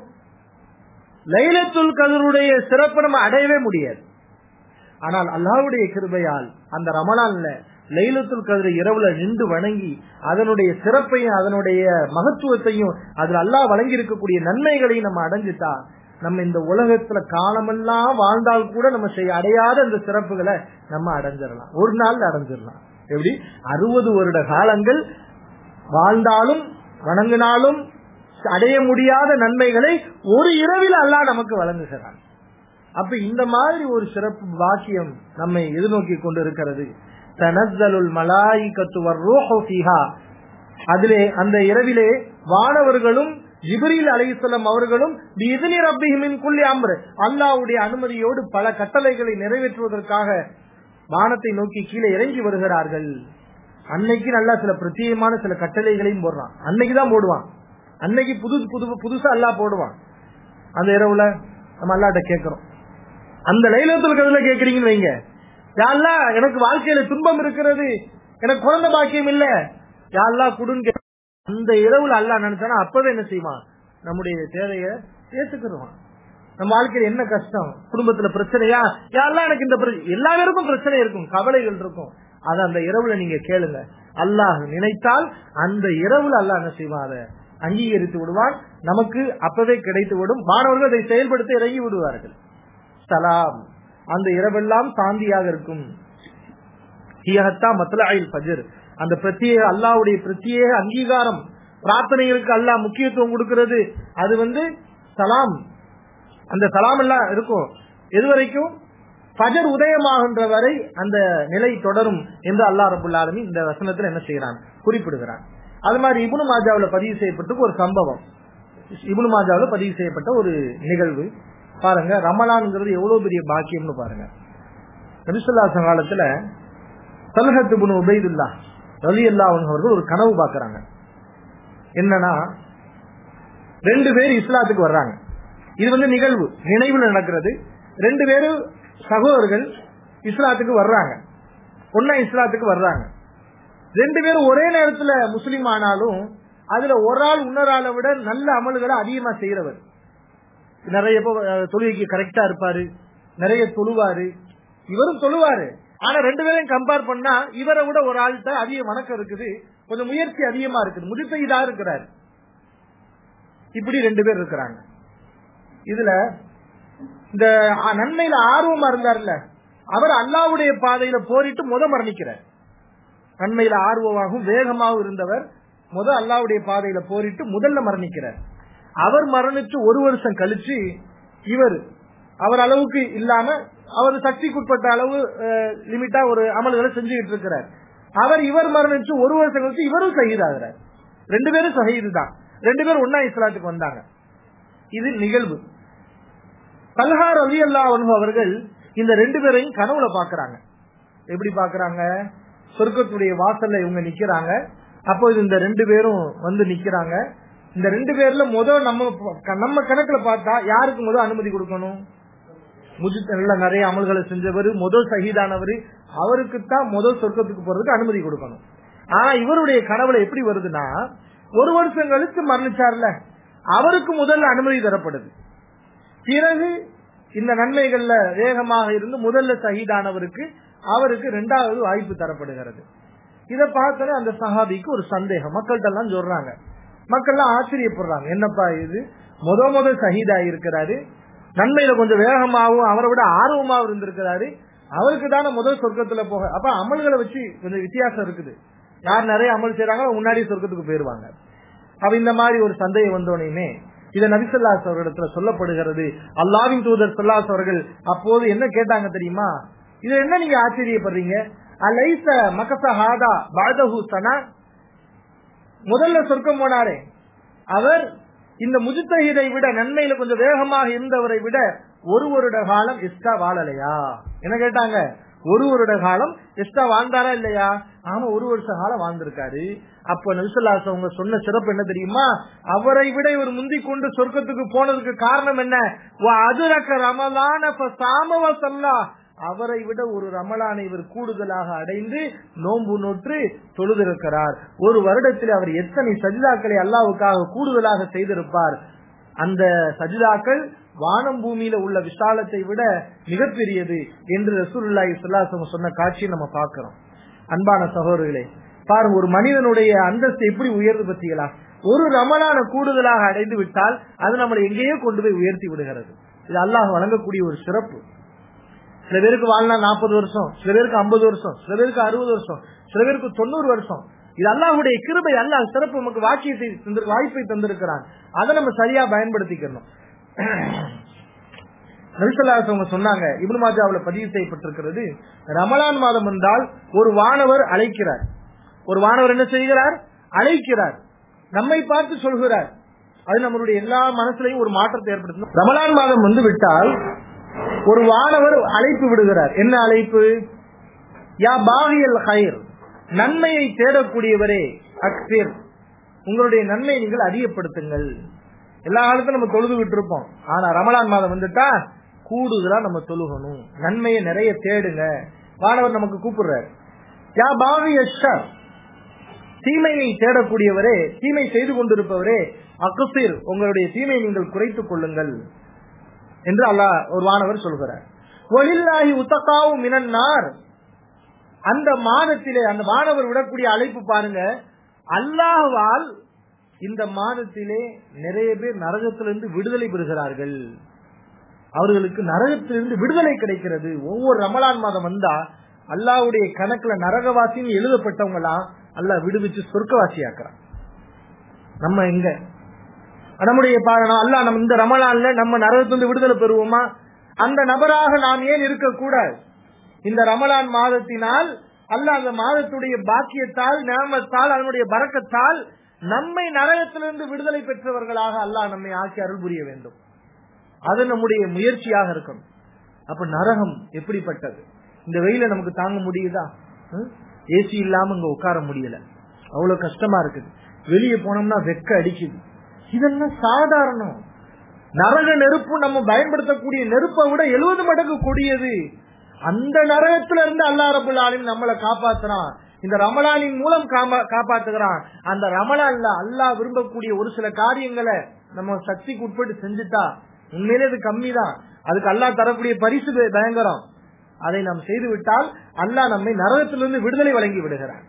லைலத்துல் கதருடைய சிறப்பை நம்ம அடையவே முடியாது ஆனால் அல்லாஹ்வுடைய கிருபையால் அந்த ரமலான்ல லைலத்துல் கதிர இரவுல நின்று வணங்கி அதனுடைய சிறப்பையும் அதனுடைய மகத்துவத்தையும் அதுல அல்லாஹ் வழங்கி இருக்கக்கூடிய நன்மைகளையும் நம்ம அடைஞ்சிட்டா நம்ம இந்த உலகத்துல காலமெல்லாம் வாழ்ந்தால் கூட நம்ம செய்ய அடையாத அந்த சிறப்புகளை நம்ம அடைஞ்சிடலாம் ஒரு நாள் அடைஞ்சிடலாம் எப்படி அறுபது வருட காலங்கள் வாழ்ந்தாலும் வணங்கினாலும் அடைய முடியாத நன்மைகளை ஒரு இரவில் அல்லாஹ் நமக்கு வழங்குகிறான் அப்ப இந்த மாதிரி ஒரு சிறப்பு வாக்கியம் நம்மை எதிர்நோக்கி கொண்டிருக்கிறது தனஸ்தலுல் மலாயிகத்து வர்ரூஹு ஃபீஹா அதிலே அந்த இரவிலே வானவர்களும் ஜிப்ரீல் அலைஹிஸ்ஸலாம் அவர்களும் பிஇذن ரப்பிஹிம் மின் குல்லி அம்ர் அல்லாஹ்வுடைய அனுமதியோடு பல கட்டளைகளை நிறைவேற்றுவதற்காக வானத்தை நோக்கி கீழே இறங்கி வருகிறார்கள் அன்னைக்கு நல்லா சில பிரத்யேகமான சில கட்டளைகளையும் போடுறான் அன்னைக்கு தான் போடுவான் அன்னைக்கு புது புது புதுசா அல்லாஹ் போடுவான் அந்த இரவுல நம்ம அல்லாட்ட கேட்கிறோம் அந்த லைலத்துல கதுல கேக்குறீங்கன்னு வைங்க யாழ்லா எனக்கு வாழ்க்கையில துன்பம் இருக்கிறது எனக்கு குழந்தை பாக்கியம் இல்ல யாழ்லா குடுங்க அந்த இரவுல அல்லாஹ் நினைச்சானா அப்பவே என்ன செய்வான் நம்முடைய தேவையை ஏத்துக்கிடுவான் நம்ம வாழ்க்கையில என்ன கஷ்டம் குடும்பத்துல பிரச்சனையா யாரெல்லாம் எனக்கு இந்த பிர- எல்லா பேருக்கும் பிரச்சனை இருக்கும் கவலைகள் இருக்கும் அது அந்த இரவுல நீங்க கேளுங்க அல்லாஹ் நினைத்தால் அந்த இரவுல அல்லாஹ் என்ன செய்வான் அதை அங்கீகரித்து விடுவான் நமக்கு அப்பவே கிடைத்து விடும் மாணவர்கள் அதை செயல்படுத்த இறங்கி விடுவார்கள் சலாம் அந்த இரவெல்லாம் சாந்தியாக இருக்கும் ஹியஹத்தா மத்லஇல் ஃபஜ்ர் அந்த பிரத்யேக அல்லாஹ்வுடைய பிரத்யேக அங்கீகாரம் பிரார்த்தனைகளுக்கு அல்லாஹ் முக்கியத்துவம் கொடுக்கிறது அது வந்து சலாம் அந்த சலாம் எல்லாம் இருக்கும் எது வரைக்கும் ஃபஜர் உதயமாகின்ற வரை அந்த நிலை தொடரும் என்று அல்லாஹ் ரபுல் ஆலமீன் இந்த வசனத்துல என்ன செய்யறான் குறிப்பிடுகிறான் அது மாதிரி இப்னு மாஜாவுல பதிவு செய்யப்பட்ட ஒரு சம்பவம் இப்னு மாஜாவுல பதிவு செய்யப்பட்ட ஒரு நிகழ்வு பாருங்க ரமலான்ங்கிறது எவ்வளவு பெரிய பாக்கியம்னு பாருங்க நபிசுல்லாசன் காலத்துல தல்ஹத் இப்னு உபைதுல்லா ரலி அவர்கள் ஒரு கனவு பாக்குறாங்க என்னன்னா ரெண்டு பேர் இஸ்லாத்துக்கு வர்றாங்க இது வந்து நிகழ்வு நினைவுல நடக்கிறது ரெண்டு பேரும் சகோதரர்கள் இஸ்லாத்துக்கு வர்றாங்க ஒன்னா இஸ்லாத்துக்கு வர்றாங்க ரெண்டு பேரும் ஒரே நேரத்துல முஸ்லீம் ஆனாலும் அதுல ஒரு ஆள் இன்னொரு ஆளை விட நல்ல அமல்களை அதிகமா செய்யறவர் நிறைய இப்போ, அஹ், தொழுகைக்கு கரெக்டா இருப்பாரு நிறைய தொழுவாரு இவரும் தொழுவாரு ஆனா ரெண்டு பேரையும் கம்பேர் பண்ணா இவரை விட ஒரு ஆள்கிட்ட அதிக வணக்கம் இருக்குது கொஞ்சம் முயற்சி அதிகமா இருக்குது முதிர்ச்செய்தா இருக்கிறாரு இப்படி ரெண்டு பேர் இருக்கிறாங்க இதுல இந்த அ- நன்மையில ஆர்வமா இருந்தார்ல அவர் அல்லாவுடைய பாதையில போரிட்டு முத மரணிக்கிறார் நன்மையில ஆர்வமாகவும் வேகமாகவும் இருந்தவர் முத அல்லாவுடைய பாதையில போரிட்டு முதல்ல மரணிக்கிறார் அவர் மரணிச்சு ஒரு வருஷம் கழிச்சு இவர் அவர் அளவுக்கு இல்லாம அவர் சக்திக்குட்பட்ட அளவு லிமிட்டா ஒரு அமல்களை செஞ்சுக்கிட்டு இருக்கிறார் அவர் இவர் மரணிச்சு ஒரு வருஷம் கழிச்சு இவரும் சகிதாகிறார் ரெண்டு பேரும் சகிது தான் ரெண்டு பேரும் ஒன்னா இஸ்லாத்துக்கு வந்தாங்க இது நிகழ்வு தல்ஹார் அலி அல்லா அவர்கள் இந்த ரெண்டு பேரையும் கனவுல பாக்குறாங்க எப்படி பாக்குறாங்க சொர்க்கத்துடைய வாசல்ல இவங்க நிக்கிறாங்க அப்போ இந்த ரெண்டு பேரும் வந்து நிக்கிறாங்க இந்த ரெண்டு பேர்ல முத நம்ம நம்ம கணக்குல பார்த்தா யாருக்கு முத அனுமதி கொடுக்கணும் முஜித் நல்ல நிறைய அமல்களை செஞ்சவர் முதல் சகிதானவர் அவருக்கு தான் முதல் சொர்க்கத்துக்கு போறதுக்கு அனுமதி கொடுக்கணும் ஆனா இவருடைய கனவுல எப்படி வருதுன்னா ஒரு வருஷம் கழிச்சு மரணிச்சார்ல அவருக்கு முதல்ல அனுமதி தரப்படுது பிறகு இந்த நன்மைகள்ல வேகமாக இருந்து முதல்ல சகிதானவருக்கு அவருக்கு இரண்டாவது வாய்ப்பு தரப்படுகிறது இத பார்த்தோன்னே அந்த சஹாபிக்கு ஒரு சந்தேகம் மக்கள்கிட்ட எல்லாம் சொல்றாங்க மக்கள் எல்லாம் ஆச்சரியப்படுறாங்க என்னப்பா இது முத முத சஹீதா இருக்கிறாரு நன்மையில கொஞ்சம் வேகமாகவும் அவரை விட ஆர்வமாவும் இருந்திருக்கிறாரு அவருக்கு தானே முதல் சொர்க்கத்துல போக அப்ப அமல்களை வச்சு கொஞ்சம் வித்தியாசம் இருக்குது யார் நிறைய அமல் செய்யறாங்களோ முன்னாடி சொர்க்கத்துக்கு போயிருவாங்க அப்ப இந்த மாதிரி ஒரு சந்தேகம் வந்தோனையுமே இத நபிசல்லாஸ் அவர்களிடத்துல சொல்லப்படுகிறது அல்லாவின் தூதர் சொல்லாஸ் அவர்கள் அப்போது என்ன கேட்டாங்க தெரியுமா இது என்ன நீங்க ஆச்சரியப்படுறீங்க அலைச மகச ஹாதா பாதஹு சனா முதல்ல சொர்க்கம் போனாரே அவர் இந்த முஜித்தஹிதை விட நன்மையில கொஞ்சம் வேகமாக இருந்தவரை விட ஒரு வருட காலம் இஸ்கா வாழலையா என்ன கேட்டாங்க ஒரு வருட காலம் எக்ஸ்ட்ரா வாழ்ந்தாரா இல்லையா ஆமா ஒரு வருஷ காலம் வாழ்ந்திருக்காரு அப்ப நபிசல்லாஸ் அவங்க சொன்ன சிறப்பு என்ன தெரியுமா அவரை விட இவர் முந்தி கொண்டு சொர்க்கத்துக்கு போனதுக்கு காரணம் என்ன அதுரக்க ரமலான சாமவ சல்லா அவரை விட ஒரு ரமலானை இவர் கூடுதலாக அடைந்து நோன்பு நோற்று தொழுதிருக்கிறார் ஒரு வருடத்தில் அவர் எத்தனை சஜிதாக்களை அல்லாவுக்காக கூடுதலாக செய்திருப்பார் அந்த சஜிதாக்கள் வானம் பூமியில உள்ள விசாலத்தை விட மிகப்பெரியது என்று ரசூலுல்லாஹி ஸல்லல்லாஹு சொன்ன காட்சியை நம்ம பார்க்கிறோம் அன்பான சகோதரர்களே பாருங்க ஒரு மனிதனுடைய அந்தஸ்து எப்படி உயர்வு பத்திகளா ஒரு ரமலான கூடுதலாக அடைந்து விட்டால் அது நம்மளை எங்கேயோ கொண்டு போய் உயர்த்தி விடுகிறது இது அல்லாஹ் வழங்கக்கூடிய ஒரு சிறப்பு சில பேருக்கு வாழ்நாள் நாற்பது வருஷம் சில பேருக்கு ஐம்பது வருஷம் சில பேருக்கு அறுபது வருஷம் சில பேருக்கு தொண்ணூறு வருஷம் இது அல்லாஹுடைய கிருபை அல்லாஹ் சிறப்பு நமக்கு வாக்கியத்தை தந்திரு வாய்ப்பை தந்திருக்கிறான் அதை நம்ம சரியா பயன்படுத்திக்கணும் நபிசல்லாசவங்க சொன்னாங்க இப்னு மாஜாவுல பதிவு செய்யப்பட்டிருக்கிறது ரமலான் மாதம் என்றால் ஒரு வானவர் அழைக்கிறார் ஒரு வானவர் என்ன செய்கிறார் அழைக்கிறார் நம்மை பார்த்து சொல்கிறார் அது நம்மளுடைய எல்லா மனசுலையும் ஒரு மாற்றத்தை ஏற்படுத்தும் ரமலான் மாதம் வந்து விட்டால் ஒரு வானவர் அழைப்பு விடுகிறார் என்ன அழைப்பு யா பாகியல் ஹயர் நன்மையை தேடக்கூடியவரே அக்பீர் உங்களுடைய நன்மை நீங்கள் அதிகப்படுத்துங்கள் எல்லா காலத்திலும் நம்ம தொழுது விட்டு இருப்போம் ஆனா ரமலான் மாதம் வந்துட்டா கூடுதலா நம்ம தொழுகணும் நன்மையை நிறைய தேடுங்க வானவர் நமக்கு கூப்பிடுறார் யா பாகிய தீமையை தேடக்கூடியவரே தீமை செய்து கொண்டிருப்பவரே அக்குசீர் உங்களுடைய தீமையை நீங்கள் குறைத்துக் கொள்ளுங்கள் என்று அல்லாஹ் ஒரு வானவர் சொல்கிறார் ஒளில்லாகி உத்தக்காவும் மினன்னார் அந்த மாதத்திலே அந்த மாணவர் விடக்கூடிய அழைப்பு பாருங்க அல்லாஹ்வால் இந்த மாதத்திலே நிறைய பேர் நரகத்திலிருந்து விடுதலை பெறுகிறார்கள் அவர்களுக்கு நரகத்திலிருந்து விடுதலை கிடைக்கிறது ஒவ்வொரு ரமலான் மாதம் வந்தா அல்லாவுடைய கணக்குல நரகவாசின்னு எழுதப்பட்டவங்களாம் அல்லாஹ் விடுவிச்சு சொர்க்கவாசி ஆக்குறான் நம்ம எங்க நம்முடைய பாரணம் அல்ல நம்ம இந்த ரமலான்ல நம்ம நரகத்திலிருந்து விடுதலை பெறுவோமா அந்த நபராக நாம் ஏன் இருக்கக்கூடாது இந்த ரமலான் மாதத்தினால் அல்ல அந்த மாதத்துடைய பாக்கியத்தால் நேமத்தால் அதனுடைய பறக்கத்தால் நம்மை நரகத்திலிருந்து விடுதலை பெற்றவர்களாக அல்லாஹ் நம்மை ஆக்கி அருள் புரிய வேண்டும் அது நம்முடைய முயற்சியாக இருக்கணும் அப்ப நரகம் எப்படிப்பட்டது இந்த வெயில நமக்கு தாங்க முடியுதா ஏசி இல்லாம இங்க உட்கார முடியல அவ்வளவு கஷ்டமா இருக்குது வெளியே போனோம்னா வெக்க அடிக்குது இதெல்லாம் சாதாரணம் நரக நெருப்பு நம்ம பயன்படுத்தக்கூடிய நெருப்பை விட எழுபது மடங்கு கொடியது அந்த நரகத்துல இருந்து அல்லா ரபுல் ஆலிம் நம்மளை காப்பாத்துறான் இந்த ரமலானின் மூலம் காப்பாத்துகிறான் அந்த ரமலான்ல அல்லாஹ் விரும்பக்கூடிய ஒரு சில காரியங்களை நம்ம சக்திக்கு உட்பட்டு செஞ்சுட்டா உண்மையிலே அது கம்மி தான் அதுக்கு அல்லாஹ் தரக்கூடிய பரிசு பயங்கரம் அதை நாம் செய்து விட்டால் அல்லாஹ் நம்மை நரகத்திலிருந்து விடுதலை வழங்கி விடுகிறான்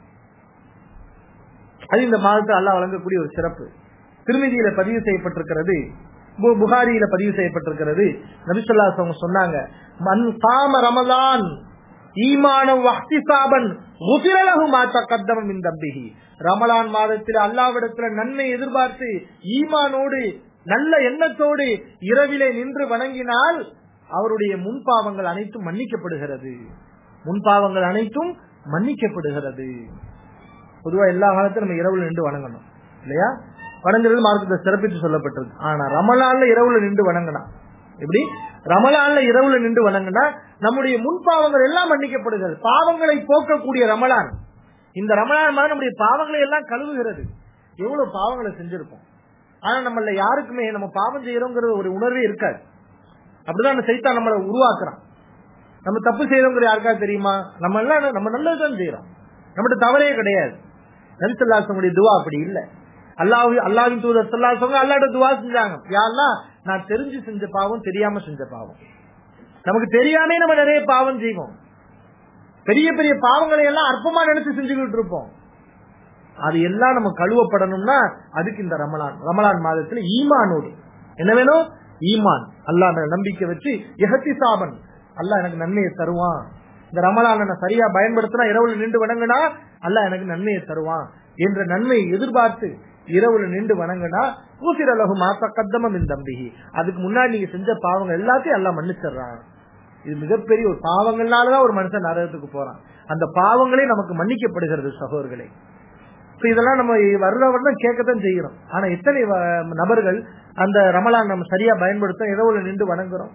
அது இந்த மாதத்தில் அல்லாஹ் வழங்கக்கூடிய ஒரு சிறப்பு திருமதியில பதிவு செய்யப்பட்டிருக்கிறது புகாரியில பதிவு செய்யப்பட்டிருக்கிறது நபிசல்லாஸ் அவங்க சொன்னாங்க மண் காம ரமலான் ஈமானம் வஹ்திசாபன் முசிரலகு மாத்த கத்தமம் இந்த தம்பிகி ரமலான் மாதத்தில் அல்லாவிடத்துல நன்மை எதிர்பார்த்து ஈமானோடு நல்ல எண்ணத்தோடு இரவிலே நின்று வணங்கினால் அவருடைய முன்பாவங்கள் அனைத்தும் மன்னிக்கப்படுகிறது முன்பாவங்கள் அனைத்தும் மன்னிக்கப்படுகிறது பொதுவா எல்லா காலத்திலும் நம்ம இரவுல நின்று வணங்கணும் இல்லையா வணங்குறது மார்க்கத்தை சிறப்பித்து சொல்லப்பட்டது ஆனா ரமலான்ல இரவுல நின்று வணங்கினா எப்படி ரமலான்ல இரவுல நின்று வணங்கினா நம்முடைய முன்பாவங்கள் எல்லாம் மன்னிக்கப்படுகிறது பாவங்களை போக்கக்கூடிய ரமலான் இந்த ரமலான் மாதிரி நம்முடைய பாவங்களை எல்லாம் கழுவுகிறது எவ்வளவு பாவங்களை செஞ்சிருப்போம் ஆனா நம்மள யாருக்குமே நம்ம பாவம் செய்யறோங்கிற ஒரு உணர்வே இருக்காது அப்படிதான் அந்த சைத்தான் நம்மளை உருவாக்குறான் நம்ம தப்பு செய்யறோங்கிற யாருக்காவது தெரியுமா நம்ம எல்லாம் நம்ம நல்லதுதான் செய்யறோம் நம்மகிட்ட தவறே கிடையாது நபிசல்லாசனுடைய துவா அப்படி இல்லை அல்லாஹ் அல்லாவின் தூதர் சொல்லாசவங்க அல்லாட்ட துவா செஞ்சாங்க யாரெல்லாம் நான் தெரிஞ்சு செஞ்ச பாவம் தெரியாம செஞ்ச பாவம் நமக்கு தெரியாமே நம்ம நிறைய பாவம் செய்வோம் பெரிய பெரிய பாவங்களை எல்லாம் அற்பமா நினைச்சு செஞ்சுக்கிட்டு இருப்போம் அது எல்லாம் நம்ம கழுவப்படணும்னா அதுக்கு இந்த ரமலான் ரமலான் மாதத்துல ஈமானோடு என்ன வேணும் ஈமான் அல்லா நம்பிக்கை வச்சு எகத்தி சாபன் அல்லா எனக்கு நன்மையை தருவான் இந்த ரமலான நான் சரியா பயன்படுத்தினா இரவுல நின்று வணங்கினா அல்ல எனக்கு நன்மையை தருவான் என்ற நன்மையை எதிர்பார்த்து இரவுல நின்று வணங்கினா ஊசிரலகு மாச கத்தமம் இந்த தம்பிகி அதுக்கு முன்னாடி நீங்க செஞ்ச பாவங்கள் எல்லாத்தையும் எல்லாம் மன்னிச்சிடுறான் இது மிகப்பெரிய ஒரு பாவங்கள்னாலதான் ஒரு மனுஷன் நரகத்துக்கு போறான் அந்த பாவங்களே நமக்கு மன்னிக்கப்படுகிறது சகோதரர்களே இதெல்லாம் நம்ம வருட வருடம் கேட்கத்தான் செய்கிறோம் ஆனா எத்தனை நபர்கள் அந்த ரமலான் நம்ம சரியா பயன்படுத்த இரவுல நின்று வணங்குறோம்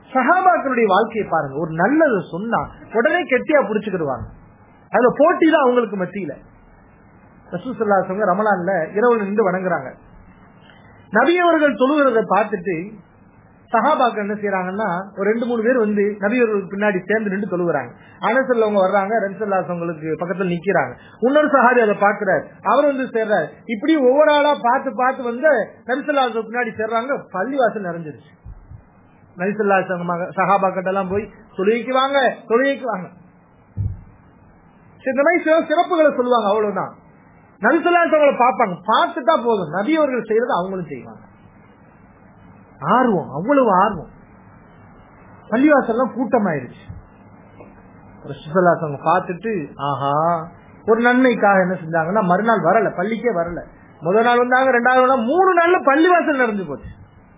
சஹாபாக்களுடைய வாழ்க்கையை பாருங்க ஒரு நல்லது சொன்னா உடனே கெட்டியா புடிச்சுக்கிடுவாங்க அதுல போட்டி தான் அவங்களுக்கு மத்தியில ரசூசல்லாசவங்க ரமலான்ல இரவு நின்று வணங்குறாங்க நபி அவர்கள் தொழுகிறத பார்த்துட்டு சஹாபாக்கள் என்ன செய்யறாங்கன்னா ஒரு ரெண்டு மூணு பேர் வந்து நபி அவர்களுக்கு பின்னாடி சேர்ந்து நின்று தொழுகிறாங்க அனசல்ல அவங்க வர்றாங்க ரன்சல்லாசவங்களுக்கு பக்கத்துல நிக்கிறாங்க இன்னொரு சஹாபி அதை பாக்குறாரு அவர் வந்து சேர்றாரு இப்படி ஒவ்வொரு ஆளா பார்த்து பார்த்து வந்து ரன்சல்லாசம் பின்னாடி சேர்றாங்க பள்ளிவாசல் நிறைஞ்சிருச்சு நரிசல்லாசங்க சஹாபாக்கிட்ட எல்லாம் போய் தொழுகைக்கு வாங்க தொழுகைக்கு வாங்க இந்த மாதிரி சில சிறப்புகளை சொல்லுவாங்க அவ்வளவுதான் நரிசல்லாசவங்களை பார்ப்பாங்க பார்த்துட்டா போதும் நபி அவர்கள் செய்யறது அவங்களும் செய்வாங்க ஆர்வம் அவ்வளவு ஆர்வம் பள்ளிவாசல்லாம் கூட்டமாயிருச்சு ரசூசல்லாசவங்க பார்த்துட்டு ஆஹா ஒரு நன்மைக்காக என்ன செஞ்சாங்கன்னா மறுநாள் வரல பள்ளிக்கே வரல முதல் நாள் வந்தாங்க ரெண்டாவது நாள் மூணு நாள்ல பள்ளிவாசல் நிறைஞ்சு போச்சு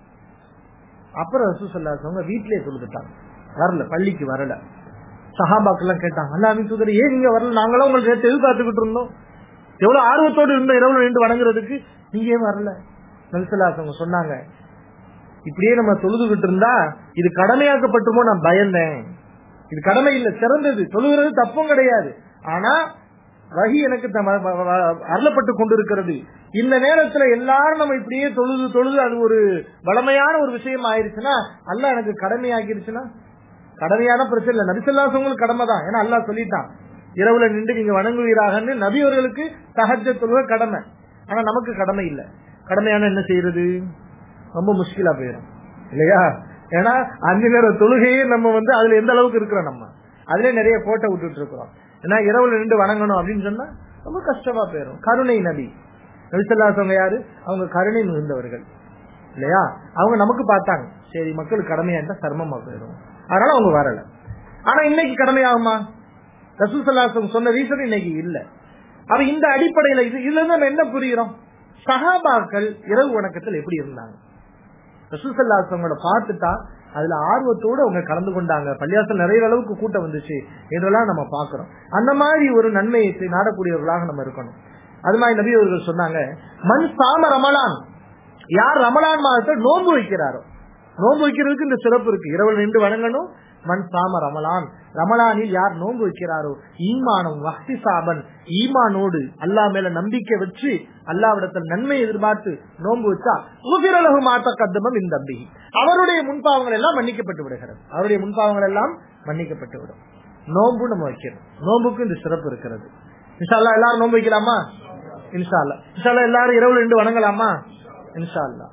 அப்புறம் ரசூசல்லாசவங்க வீட்டிலேயே சொல்லிட்டாங்க வரல பள்ளிக்கு வரல சஹாபாக்கு எல்லாம் கேட்டாங்க அல்லாமின் தூதர் ஏன் நீங்க வரல நாங்களும் உங்களுக்கு நேற்று எதிர்பார்த்துக்கிட்டு இருந்தோம் எவ்வளவு ஆர்வத்தோடு இருந்த இரவு நின்று வணங்குறதுக்கு நீங்க ஏன் வரல நல்சலாசவங்க சொன்னாங்க இப்படியே நம்ம தொழுதுகிட்டு இருந்தா இது கடமையாக்கப்பட்டுமோ நான் பயந்தேன் இது கடமை இல்ல சிறந்தது தொழுகிறது தப்பும் கிடையாது ஆனா வகி எனக்கு அருளப்பட்டு கொண்டிருக்கிறது இந்த நேரத்துல எல்லாரும் நம்ம இப்படியே தொழுது தொழுது அது ஒரு வளமையான ஒரு விஷயம் ஆயிருச்சுன்னா அல்ல எனக்கு கடமை ஆகிருச்சுன்னா கடமையான பிரச்சனை இல்ல நபிசல்லாசவங்களுக்கு கடமை தான் ஏன்னா அல்லா சொல்லிட்டான் இரவுல நின்று நீங்க வணங்குவீராகன்னு நபி அவர்களுக்கு சகஜ தொழுக கடமை ஆனா நமக்கு கடமை இல்ல கடமையான என்ன செய்யறது ரொம்ப முஷ்கிலா போயிடும் இல்லையா ஏன்னா அஞ்சு நேர தொழுகையே நம்ம வந்து அதுல எந்த அளவுக்கு இருக்கிறோம் நம்ம அதுல நிறைய போட்டோ விட்டுட்டு இருக்கிறோம் ஏன்னா இரவுல நின்று வணங்கணும் அப்படின்னு சொன்னா ரொம்ப கஷ்டமா போயிடும் கருணை நபி நபிசல்லாசவங்க யாரு அவங்க கருணை மிகுந்தவர்கள் இல்லையா அவங்க நமக்கு பார்த்தாங்க சரி மக்களுக்கு கடமையா இருந்தா சிரமமா போயிடும் அதனால அவங்க வரல ஆனா இன்னைக்கு கடமையாகுமா ரசூசல்லாசம் சொன்ன ரீசன் இன்னைக்கு இல்ல அவ இந்த அடிப்படையில இது இதுல இருந்து நம்ம என்ன புரிகிறோம் சகாபாக்கள் இரவு வணக்கத்தில் எப்படி இருந்தாங்க ரசூசல்லாசவங்களோட பார்த்துட்டா அதுல ஆர்வத்தோடு அவங்க கலந்து கொண்டாங்க பள்ளியாசல் நிறைய அளவுக்கு கூட்டம் வந்துச்சு என்றெல்லாம் நம்ம பாக்குறோம் அந்த மாதிரி ஒரு நன்மையை நாடக்கூடியவர்களாக நம்ம இருக்கணும் அது மாதிரி நபி அவர்கள் சொன்னாங்க மண் சாம ரமலான் யார் ரமலான் மாதத்தை நோன்பு வைக்கிறாரோ நோன்பு வைக்கிறதுக்கு இந்த சிறப்பு இருக்கு இரவு நின்று வணங்கணும் மண் சாம ரமலான் ரமலானில் யார் நோன்பு வைக்கிறாரோ ஈமானம் வஹ்தி சாபன் ஈமானோடு அல்லா மேல நம்பிக்கை வச்சு அல்லாவிடத்தில் நன்மை எதிர்பார்த்து நோன்பு வச்சா உபிரலகு மாத்த கத்தமம் இந்த தம்பி அவருடைய முன்பாவங்கள் எல்லாம் மன்னிக்கப்பட்டு விடுகிறது அவருடைய முன்பாவங்கள் எல்லாம் மன்னிக்கப்பட்டு விடும் நோன்பு நம்ம வைக்கணும் நோன்புக்கு இந்த சிறப்பு இருக்கிறது இன்ஷால்லா எல்லாரும் நோன்பு வைக்கலாமா இன்ஷால்லா இன்ஷால்லா எல்லாரும் இரவு ரெண்டு வணங்கலாமா இன்ஷால்லா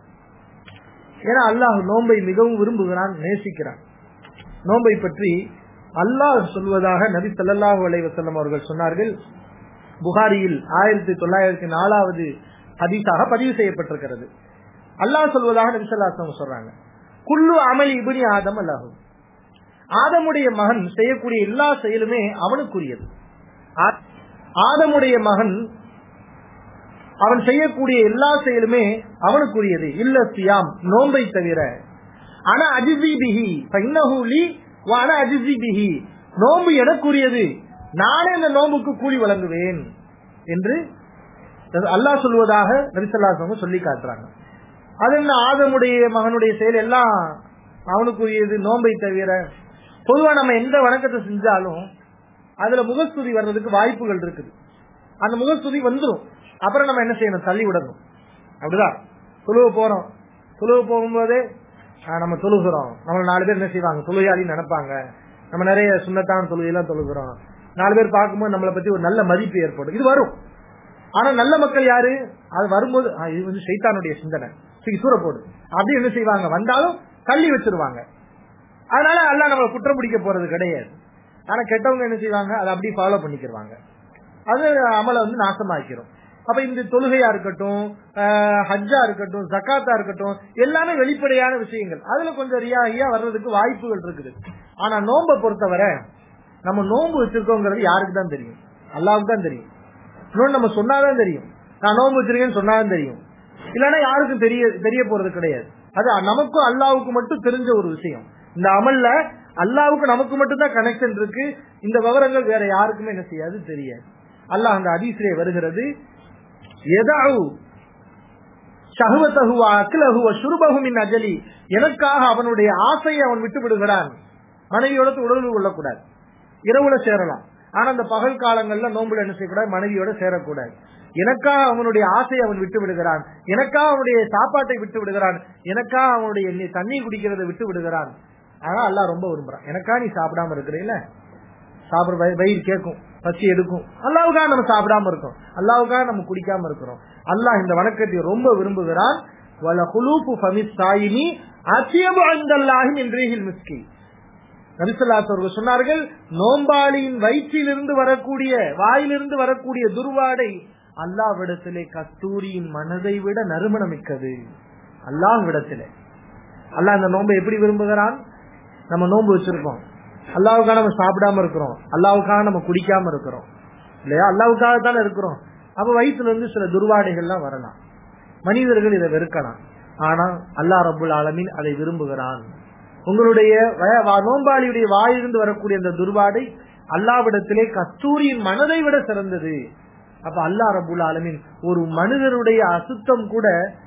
ஏன்னா அல்லாஹ் நோன்பை மிகவும் விரும்புகிறான் நேசிக்கிறான் நோன்பை பற்றி அல்லாஹ் சொல்வதாக நபி சல்லாஹூ அலைவசல்லம் அவர்கள் சொன்னார்கள் புகாரியில் ஆயிரத்தி தொள்ளாயிரத்தி நாலாவது ஹதீஸாக பதிவு செய்யப்பட்டிருக்கிறது அல்லாஹ் சொல்வதாக நபி சொல்லாசம் சொல்றாங்க குல்லு அமல் இபினி ஆதம் அல்லாஹூ ஆதமுடைய மகன் செய்யக்கூடிய எல்லா செயலுமே அவனுக்குரியது ஆதமுடைய மகன் அவன் செய்யக்கூடிய எல்லா செயலுமே அவனுக்குரியது இல்ல சியாம் நோன்பை தவிர ஆனா அஜிசி பிஹி பைனஹூலி வான அஜிசி பிஹி நோன்பு எனக்குரியது நானே அந்த நோன்புக்கு கூலி வழங்குவேன் என்று அல்லாஹ் சொல்வதாக நரிசல்லாசவங்க சொல்லி காட்டுறாங்க அது என்ன ஆதமுடைய மகனுடைய செயல் எல்லாம் அவனுக்குரியது நோன்பை தவிர பொதுவா நம்ம எந்த வணக்கத்தை செஞ்சாலும் அதுல முகஸ்துதி வர்றதுக்கு வாய்ப்புகள் இருக்குது அந்த முகஸ்துதி வந்துடும் அப்புறம் நம்ம என்ன செய்யணும் தள்ளி விடணும் அப்படிதான் தொழுவ போறோம் தொழுவ போகும்போதே நம்ம தொழுகிறோம் நம்ம நாலு பேர் என்ன செய்வாங்க தொழுகையாளி நினைப்பாங்க நம்ம நிறைய சுண்ணத்தான தொழுகையெல்லாம் தொழுகிறோம் நாலு பேர் பார்க்கும்போது நம்மளை பத்தி ஒரு நல்ல மதிப்பு ஏற்படும் இது வரும் ஆனா நல்ல மக்கள் யாரு அது வரும்போது இது வந்து சைத்தானுடைய சிந்தனை சரி சூற போடு அப்படி என்ன செய்வாங்க வந்தாலும் தள்ளி வச்சிருவாங்க அதனால எல்லாம் நம்மளை குற்றம் பிடிக்க போறது கிடையாது ஆனா கெட்டவங்க என்ன செய்வாங்க அதை அப்படியே ஃபாலோ பண்ணிக்கிடுவாங்க அது அமலை வந்து நாசமாக்கிறோம் அப்ப இந்த தொழுகையா இருக்கட்டும் ஹஜ்ஜா இருக்கட்டும் ஜக்காத்தா இருக்கட்டும் எல்லாமே வெளிப்படையான விஷயங்கள் அதுல கொஞ்சம் ரியாகியா வர்றதுக்கு வாய்ப்புகள் இருக்குது ஆனா நோன்பை பொறுத்தவரை நம்ம நோன்பு வச்சிருக்கோங்கிறது யாருக்கு தான் தெரியும் அல்லாவுக்கு தான் தெரியும் இன்னொன்று நம்ம சொன்னாதான் தெரியும் நான் நோன்பு வச்சிருக்கேன்னு சொன்னாதான் தெரியும் இல்லைன்னா யாருக்கும் தெரிய தெரிய போறது கிடையாது அது நமக்கும் அல்லாவுக்கு மட்டும் தெரிஞ்ச ஒரு விஷயம் இந்த அமல்ல அல்லாவுக்கு நமக்கு மட்டும் தான் கனெக்ஷன் இருக்கு இந்த விவரங்கள் வேற யாருக்குமே என்ன செய்யாது தெரியாது அல்லாஹ் அந்த அதிசிலே வருகிறது எதாவு சகுவத்தகு அக்கிலகு சுருபகுமின் அஜலி எனக்காக அவனுடைய ஆசையை அவன் விட்டு விடுகிறான் மனைவியோட உடல் கொள்ளக்கூடாது இரவுல சேரலாம் ஆனா அந்த பகல் காலங்கள்ல நோம்புல என்ன செய்யக்கூடாது மனைவியோட சேரக்கூடாது எனக்காக அவனுடைய ஆசையை அவன் விட்டு விடுகிறான் எனக்காக அவனுடைய சாப்பாட்டை விட்டு விடுகிறான் எனக்காக அவனுடைய நீ தண்ணி குடிக்கிறதை விட்டு விடுகிறான் ஆனா அல்லாஹ் ரொம்ப விரும்புறான் எனக்கா நீ சாப்பிடாம இருக்கிறீல்ல சாப்பிட வய- வயிறு கேட்கும் பசி எடுக்கும் அல்லாவுக்காக நம்ம சாப்பிடாம இருக்கோம் அல்லாவுக்காக நம்ம குடிக்காம இருக்கிறோம் அல்லாஹ் இந்த வணக்கத்தை ரொம்ப விரும்புகிறான் வல குலூப்பு ஃபமிஸ் சாயினி அத்தியபு அந்தல்லாஹி என்றீகில் மிஸ்கி நபிசல்லாஸ் அவர்கள் சொன்னார்கள் நோம்பாளியின் வயிற்றிலிருந்து வரக்கூடிய வாயிலிருந்து வரக்கூடிய துர்வாடை அல்லாவிடத்திலே கஸ்தூரியின் மனதை விட நறுமணமிக்கது அல்லாஹ்விடத்திலே அல்லாஹ் அந்த நோன்பை எப்படி விரும்புகிறான் நம்ம நோன்பு வச்சிருக்கோம் அல்லாவுக்காக நம்ம சாப்பிடாம இருக்கிறோம் அல்லாவுக்காக நம்ம குடிக்காம இருக்கிறோம் இல்லையா அல்லாவுக்காக தானே இருக்கிறோம் அப்ப வயிற்றுல இருந்து சில துர்வாடைகள்லாம் வரலாம் மனிதர்கள் இதை வெறுக்கலாம் ஆனா அல்லாஹ் ரபுல் ஆலமீன் அதை விரும்புகிறான் உங்களுடைய வ- வ- நோன்பாளியுடைய வாயிலிருந்து வரக்கூடிய அந்த துர்வாடை அல்லாவிடத்திலே கஸ்தூரியின் மனதை விட சிறந்தது அப்ப அல்லாஹ் ரபுல் ஆலமீன் ஒரு மனிதருடைய அசுத்தம் கூட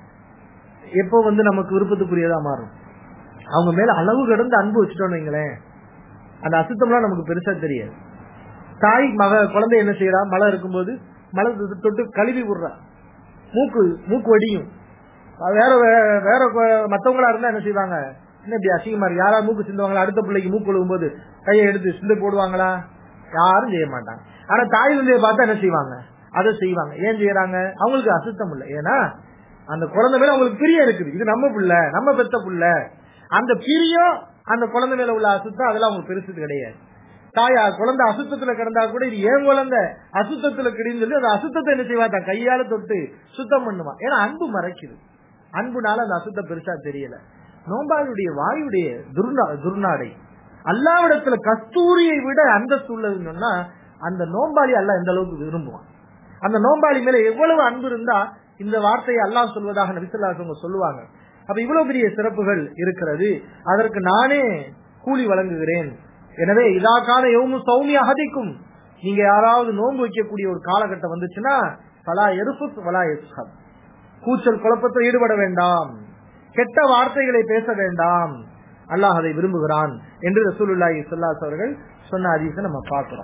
எப்போ வந்து நமக்கு விருப்பத்துக்குரியதா மாறும் அவங்க மேல அளவு கடந்து அன்பு வச்சுட்டோம்னு வைங்களேன் அந்த அசுத்தம்லாம் நமக்கு பெருசா தெரியாது தாய் மக குழந்தை என்ன செய்யறா மழை இருக்கும்போது மழை தொட்டு- தொட்டு கழுவி விடுறா மூக்கு மூக்கு வடியும் அது வேற வே- வேற கொ- மத்தவங்களா இருந்தா என்ன செய்வாங்க என்ன இப்படி அசிங்கமா இருக்கு யாராவது மூக்கு சிந்துவாங்களா அடுத்த பிள்ளைக்கு மூக்கு விழுகும் போது கையை எடுத்து சிந்து போடுவாங்களா யாரும் செய்ய மாட்டாங்க ஆனா தாய் தந்தையை பார்த்தா என்ன செய்வாங்க அதை செய்வாங்க ஏன் செய்யறாங்க அவங்களுக்கு அசுத்தம் இல்லை ஏன்னா அந்த குழந்தை மேல அவங்களுக்கு பிரியம் இருக்குது இது நம்ம புள்ள நம்ம பெத்த புள்ள அந்த பிரியம் அந்த குழந்தை மேல உள்ள அசுத்தம் அதெல்லாம் அவங்களுக்கு பெருசு கிடையாது தாயா குழந்தை அசுத்தத்துல கிடந்தா கூட இது ஏன் குழந்தை அசுத்தத்துல கிடன்னு சொல்லி அந்த அசுத்தத்தை என்ன செய்வா தான் கையால தொட்டு சுத்தம் பண்ணுவான் ஏன்னா அன்பு மறைக்குது அன்புனால அந்த அசுத்தம் பெருசா தெரியல நோம்பாளுடைய வாயுடைய துர்நா துர்நாடை அல்லாவிடத்துல கஸ்தூரியை விட அந்தஸ்து உள்ளதுன்னு சொன்னா அந்த நோம்பாளி அல்லாஹ் எந்த அளவுக்கு விரும்புவான் அந்த நோம்பாளி மேல எவ்வளவு அன்பு இருந்தா இந்த வார்த்தையை அல்லாஹ் சொல்வதாக நபிசல்லாசவங்க சொல்லுவாங்க அப்ப இவ்வளவு பெரிய சிறப்புகள் இருக்கிறது அதற்கு நானே கூலி வழங்குகிறேன் எனவே இதாக்கான எவ்வளவு சௌமி அகதிக்கும் நீங்க யாராவது நோன்பு வைக்கக்கூடிய ஒரு காலகட்டம் வந்துச்சுன்னா பலா எருப்பு பலா எஸ்ஹப் கூச்சல் குழப்பத்தில் ஈடுபட வேண்டாம் கெட்ட வார்த்தைகளை பேச வேண்டாம் அல்லாஹ் அதை விரும்புகிறான் என்று ரசூலுல்லாஹி ஸல்லல்லாஹு அவர்கள் சொன்ன ஹதீஸை நம்ம பார்க்கிறோம்